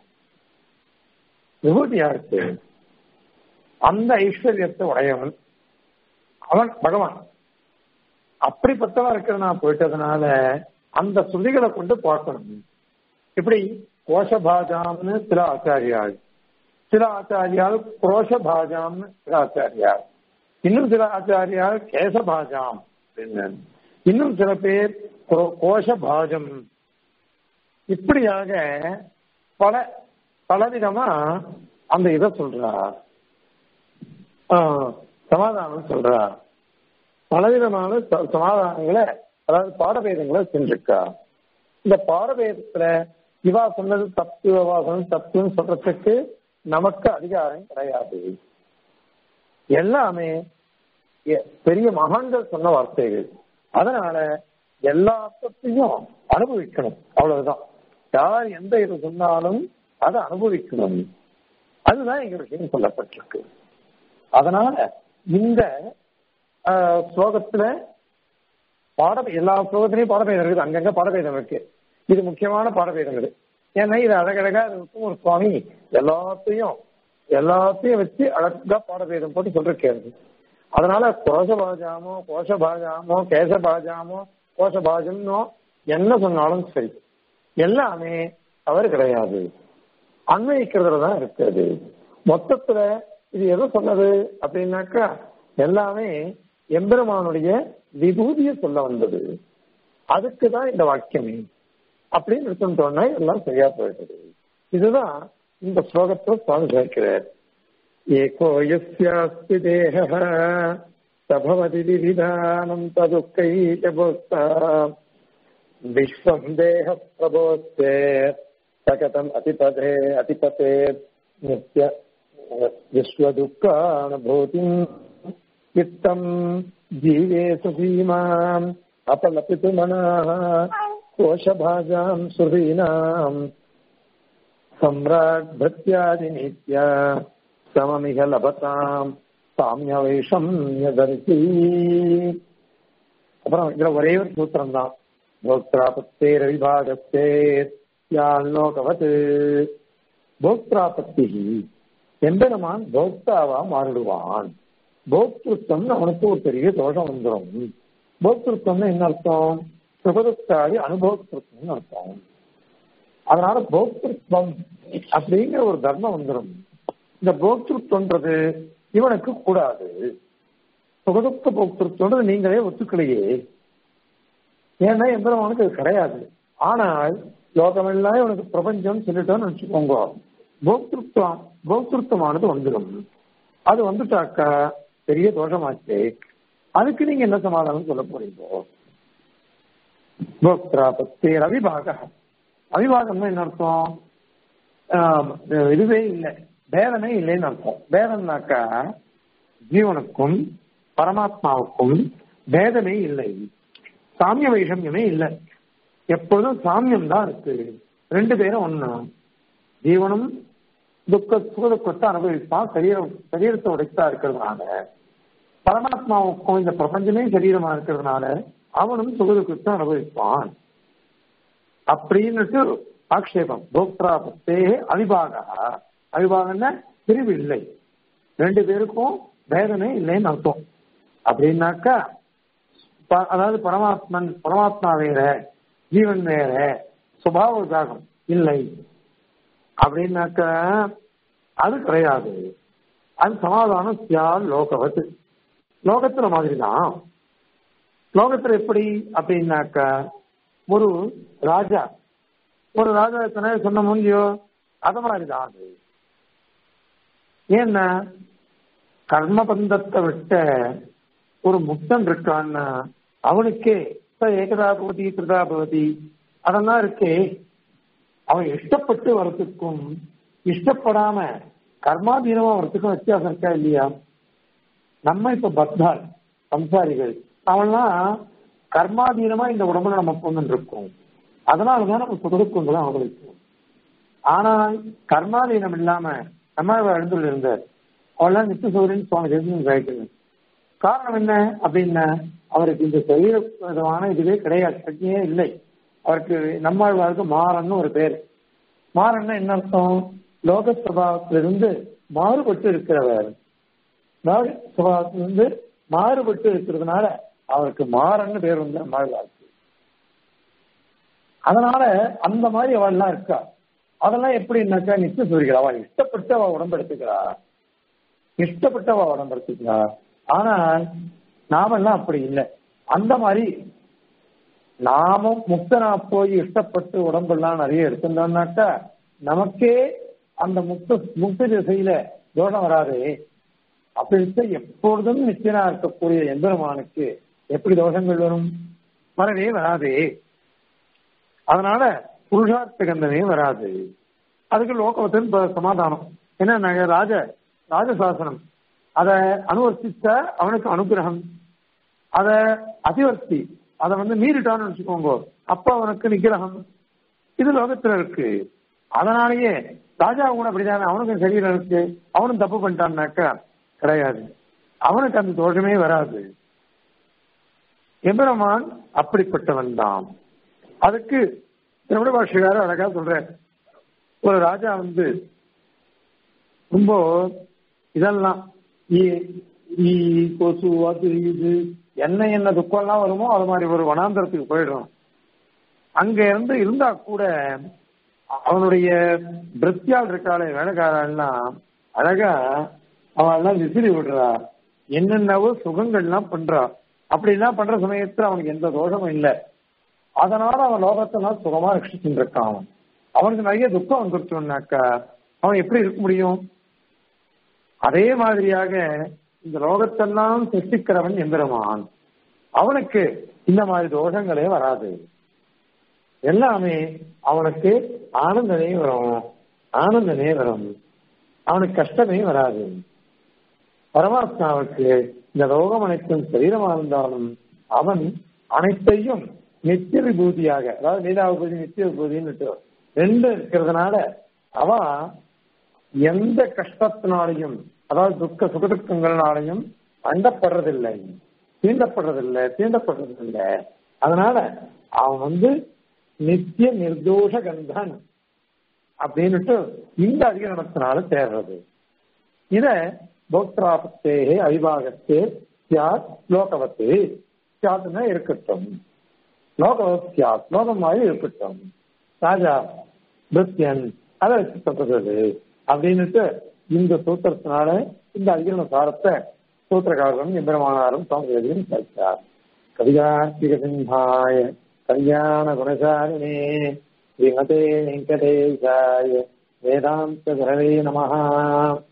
விபூதியா இருக்கு அந்த ஐஸ்வர்யத்தை உடையவன் அவன் பகவான் அப்படிப்பட்டவன் இருக்கிற நான் போயிட்டதுனால அந்த ஸ்ருதிகளை கொண்டு பார்க்கணும் இப்படி கோஷபாஜாம்னு சில ஆச்சாரியாள் சில ஆச்சாரியால் குரோஷபாஜாம்னு சில ஆச்சாரியாள் இன்னும் சில ஆச்சாரியால் கேசபாஜாம் அப்படின்னு இன்னும் சில பேர் கோஷபாஜம் இப்படியாக பல பலவிதமா அந்த இதை சொல்றார் சமாதானம் சொல்றார் பலவிதமான சமாதானங்களை அதாவது பாடபேதங்களை செஞ்சிருக்கா இந்த பாடபேதத்துல இவா சொன்னது தப்பு இவா சொன்னது தப்புன்னு சொல்றதுக்கு நமக்கு அதிகாரம் கிடையாது எல்லாமே பெரிய மகான்கள் சொன்ன வார்த்தைகள் அதனால எல்லா அர்த்தத்தையும் அனுபவிக்கணும் அவ்வளவுதான் யார் எந்த இது சொன்னாலும் அதை அனுபவிக்கணும் அதுதான் எங்க விஷயம் சொல்லப்பட்டிருக்கு அதனால இந்த ஆஹ், ஸ்லோகத்துல பாட எல்லா ஸ்லோகத்திலையும் பாடபேதம் இருக்குது அங்கங்க பாடபேதம் இருக்கு இது முக்கியமான பாடபேதம் இது ஏன்னா இது அழகழகா ஒரு சுவாமி எல்லாத்தையும் எல்லாத்தையும் வச்சு அழகா பாடபேதம் போட்டு சொல்லிருக்காரு அதனால கோஷபாஜாமோ கோஷபாஜாமோ கேசபாஜாமோ கோஷபாஜம்னோ என்ன சொன்னாலும் சரி எல்லாமே தவறு கிடையாது அன்வயிக்கிறதுல தான் இருக்கிறது மொத்தத்துல இது எதை சொன்னது அப்படின்னாக்கா எல்லாமே எம்பெருமானுடைய விபூதியை சொல்ல வந்தது அதுக்கு தான் இந்த வாக்கியமே அப்படின்னு எடுத்துட்டோம்னா எல்லாம் சரியா போயிடுது இதுதான் இந்த ஸ்லோகத்துல சுவாமி சேர்க்கிறார் ஏகோ யஸ்யாஸ்தி தேகः சபவதி விவிதானம் ததுக்கையபோக்தா விஸ்வம் தேக பிரபோஸ்தே சகதம் அதிபதே அதிபதே நித்ய விஸ்வதுக்கானுபூதிம் வித்தம் ஜீவேசு சீமாம் அபலபித்து மனாः கோஷபாஜாம் சுரீனாம் சம்ராட் பத்யாதிநித்யா சமமிக லபதாம் சாமியவேஷம் யதரிசி அப்புறம் இதுல ஒரே ஒரு சூத்திரம் தான் போக்திராபத்தே ரவிபாகத்தே யாழ்லோகவத் போக்திராபத்தி எம்பெருமான் போக்தாவா மாறிடுவான் போக்திருத்தம் அவனுக்கு ஒரு பெரிய தோஷம் வந்துடும் போக்திருத்தம்னு என்ன அர்த்தம் சுகதுக்காரி அனுபவத்திருத்தம்னு அர்த்தம் அதனால போக்திருத்தம் அப்படிங்கிற ஒரு தர்மம் வந்துடும் இந்த போக்திருத்தம்ன்றது இவனுக்கு கூடாது சுகதுக்க போக்திருத்தம்ன்றது நீங்களே ஒத்துக்கலையே ஏன்னா எம்பெருமானுக்கு அது கிடையாது ஆனால் லோகமெல்லாம் இவனுக்கு பிரபஞ்சம் சொல்லிட்டோம்னு வச்சுக்கோங்க போக்திருத்தம் போக்திருத்தமானது வந்துடும் அது வந்துட்டாக்கா பெரிய தோஷமாச்சு அதுக்கு நீங்க என்ன சமாதானம் சொல்ல போறீங்க போக்திராபத்தி அவிபாக அவிபாகம்னா என்ன அர்த்தம் ஆஹ் இதுவே இல்லை பேதமே இல்லைன்னு அர்த்தம் பேதம்னாக்கா ஜீவனுக்கும் பரமாத்மாவுக்கும் பேதமே இல்லை சாமிய வைஷமியமே இல்லை எப்பொழுதும் சாமியம் தான் இருக்கு ரெண்டு பேரும் ஒண்ணு ஜீவனும் துக்க சுகதுக்கத்தை அனுபவிப்பான் சரீரம் சரீரத்தை உடைத்தா இருக்கிறதுனால பரமாத்மாவுக்கும் இந்த பிரபஞ்சமே சரீரமா இருக்கிறதுனால அவனும் சுகதுக்கத்தை அனுபவிப்பான் அப்படின்னுட்டு ஆக்ஷேபம் போக்திரா பத்தே அவிபாகா அவிபாகம்னா பிரிவு இல்லை ரெண்டு பேருக்கும் பேதமே இல்லைன்னு அர்த்தம் அப்படின்னாக்கா ப- அதாவது பரமாத்மன் பரமாத்மா வேற ஜீவன் வேற சுபாவ விசாகம் இல்லை அப்படின்னாக்கா அது கிடையாது அது சமாதானம் சியால் லோகவத் லோகத்துல மாதிரி தான் லோகத்துல எப்படி அப்படின்னாக்கா ஒரு ராஜா ஒரு ராஜா எத்தனை சொன்ன முடியோ அது மாதிரி தான் அது ஏன்னா கர்மபந்தத்தை விட்ட ஒரு முக்தன் இருக்கான்னா அவனுக்கே இப்ப ஏகதா பவதி திருதா பவதி அதெல்லாம் இருக்கே அவன் இஷ்டப்பட்டு வரத்துக்கும் இஷ்டப்படாம கர்மாதீனமா வரத்துக்கும் வித்தியாசம் இருக்கா இல்லையா நம்ம இப்ப பக்தால் சம்சாரிகள் அவன்லாம் கர்மாதீனமா இந்த உடம்புல நம்ம பொண்ணு இருக்கோம் அதனாலதான் நம்ம சுகதுக்கங்களை அனுபவிக்கும் ஆனால் கர்மாதீனம் இல்லாம நம்ம எழுந்துள்ள இருந்தார் அவெல்லாம் நித்திய சௌரியன் சுவாமி தேசியம் கேட்கணும் காரணம் என்ன அப்படின்னா அவருக்கு இந்த சரீர விதமான இதுவே கிடையாது பிரச்சனையே இல்லை அவருக்கு நம்மாழ்வாருக்கு மாறன்னு ஒரு பேர் மாறன்னா என்ன அர்த்தம் லோக சுபாவத்திலிருந்து மாறுபட்டு இருக்கிறவர் லோக சுபாவத்திலிருந்து மாறுபட்டு இருக்கிறதுனால அவருக்கு மாறன்னு பேர் வந்து நம்மாழ்வாருக்கு அதனால அந்த மாதிரி அவள்லாம் இருக்கா அதெல்லாம் எப்படின்னாக்கா நித்திய சூரியர்கள் அவள் இஷ்டப்பட்டு அவள் உடம்பு எடுத்துக்கிறா இஷ்டப்பட்டு அவள் உடம்பு எடுத்துக்கிறா ஆனால் நாமெல்லாம் அப்படி இல்லை அந்த மாதிரி நாமும் முக்தனா போய் இஷ்டப்பட்டு உடம்பெல்லாம் நிறைய எடுத்திருந்தோம்னாக்கா நமக்கே அந்த முக்த முக்த திசையில தோஷம் வராது அப்படி எப்பொழுதும் நிச்சயனா இருக்கக்கூடிய எந்திரமானுக்கு எப்படி தோஷங்கள் வரும் வரவே வராது அதனால புருஷார்த்த கந்தமே வராது அதுக்கு லோகவத்தின் ப- சமாதானம் என்ன ராஜ ராஜசாசனம் அதை அனுவர்த்திச்ச அவனுக்கு அனுகிரகம் அதை அதிவர்த்தி அதை வந்து மீறிட்டான்னு வச்சுக்கோங்க அப்ப அவனுக்கு நிகிரகம் இது லோகத்துல இருக்கு அதனாலேயே ராஜா கூட அப்படிதானே அவனுக்கும் சரீரம் இருக்கு அவனும் தப்பு பண்ணிட்டான்னாக்கா கிடையாது அவனுக்கு அந்த தோஷமே வராது எம்பெருமான் அப்படிப்பட்டவன் தான் அதுக்கு திருமண பாஷகார அழகா சொல்ற ஒரு ராஜா வந்து ரொம்ப இதெல்லாம் ஈ- ஈ கொசு அது இது என்ன என்ன துக்கம்லாம் வருமோ அது மாதிரி ஒரு வனாந்தரத்துக்கு போயிடும் அங்க இருந்து இருந்தா கூட அவனுடைய பிரித்தியால் இருக்காளே வேலைக்காரெல்லாம் அழகா அவன் எல்லாம் விசிறி விடுறா என்னென்னவோ சுகங்கள்லாம் பண்றா அப்படிலாம் பண்ற சமயத்துல அவனுக்கு எந்த தோஷமும் இல்லை அதனால அவன் லோகத்தெல்லாம் சுகமா ரட்சிச்சுட்டு இருக்கான் அவன். அவனுக்கு நிறைய துக்கம் வந்துருச்சோம்னாக்கா அவன் எப்படி இருக்க முடியும் அதே மாதிரியாக இந்த லோகத்தெல்லாம் சிருஷ்டிக்கிறவன் எந்திரமான் அவனுக்கு இந்த மாதிரி தோஷங்களே வராது எல்லாமே அவனுக்கு ஆனந்தமே வரும் ஆனந்தமே வரும் அவனுக்கு கஷ்டமே வராது பரமாத்மாவுக்கு இந்த லோகம் அனைத்தும் சரீரமாக இருந்தாலும் அவன் அனைத்தையும் நித்திய விபூதியாக அதாவது லீலா விபூதி நித்திய விபூதின்னு ரெண்டு இருக்கிறதுனால அவன் எந்த கஷ்டத்தினாலையும் அதாவது துக்க சுகதுக்கங்கள்னாலையும் அண்டப்படுறதில்லை தீண்டப்படுறதில்லை தீண்டப்படுறதில்லை அதனால அவன் வந்து நித்திய நிர்தோஷ கந்தன் அப்படின்னுட்டு இந்த அதிகரணத்தினால தேர்றது இத போக்திராபத்தே அவிபாகத்தே சியாத் லோகவத்து சியாத்னா இருக்கட்டும் லோகவத் சியாத் லோகம் மாதிரி இருக்கட்டும் ராஜா பிருத்தியன் அதை வச்சு சொல்றது அப்படின்னுட்டு இந்த சூத்திரத்தினால இந்த அதிகரண சாரத்தை சூத்திரக்காரரும் எம்பெருமானாரும் சுவாமியும் சேர்த்தார் கவிகார்த்திக சிம்ஹாய கல்யாண குணசாலினே ஸ்ரீமதே வெங்கடேசாய வேதாந்த குரவே நமஹா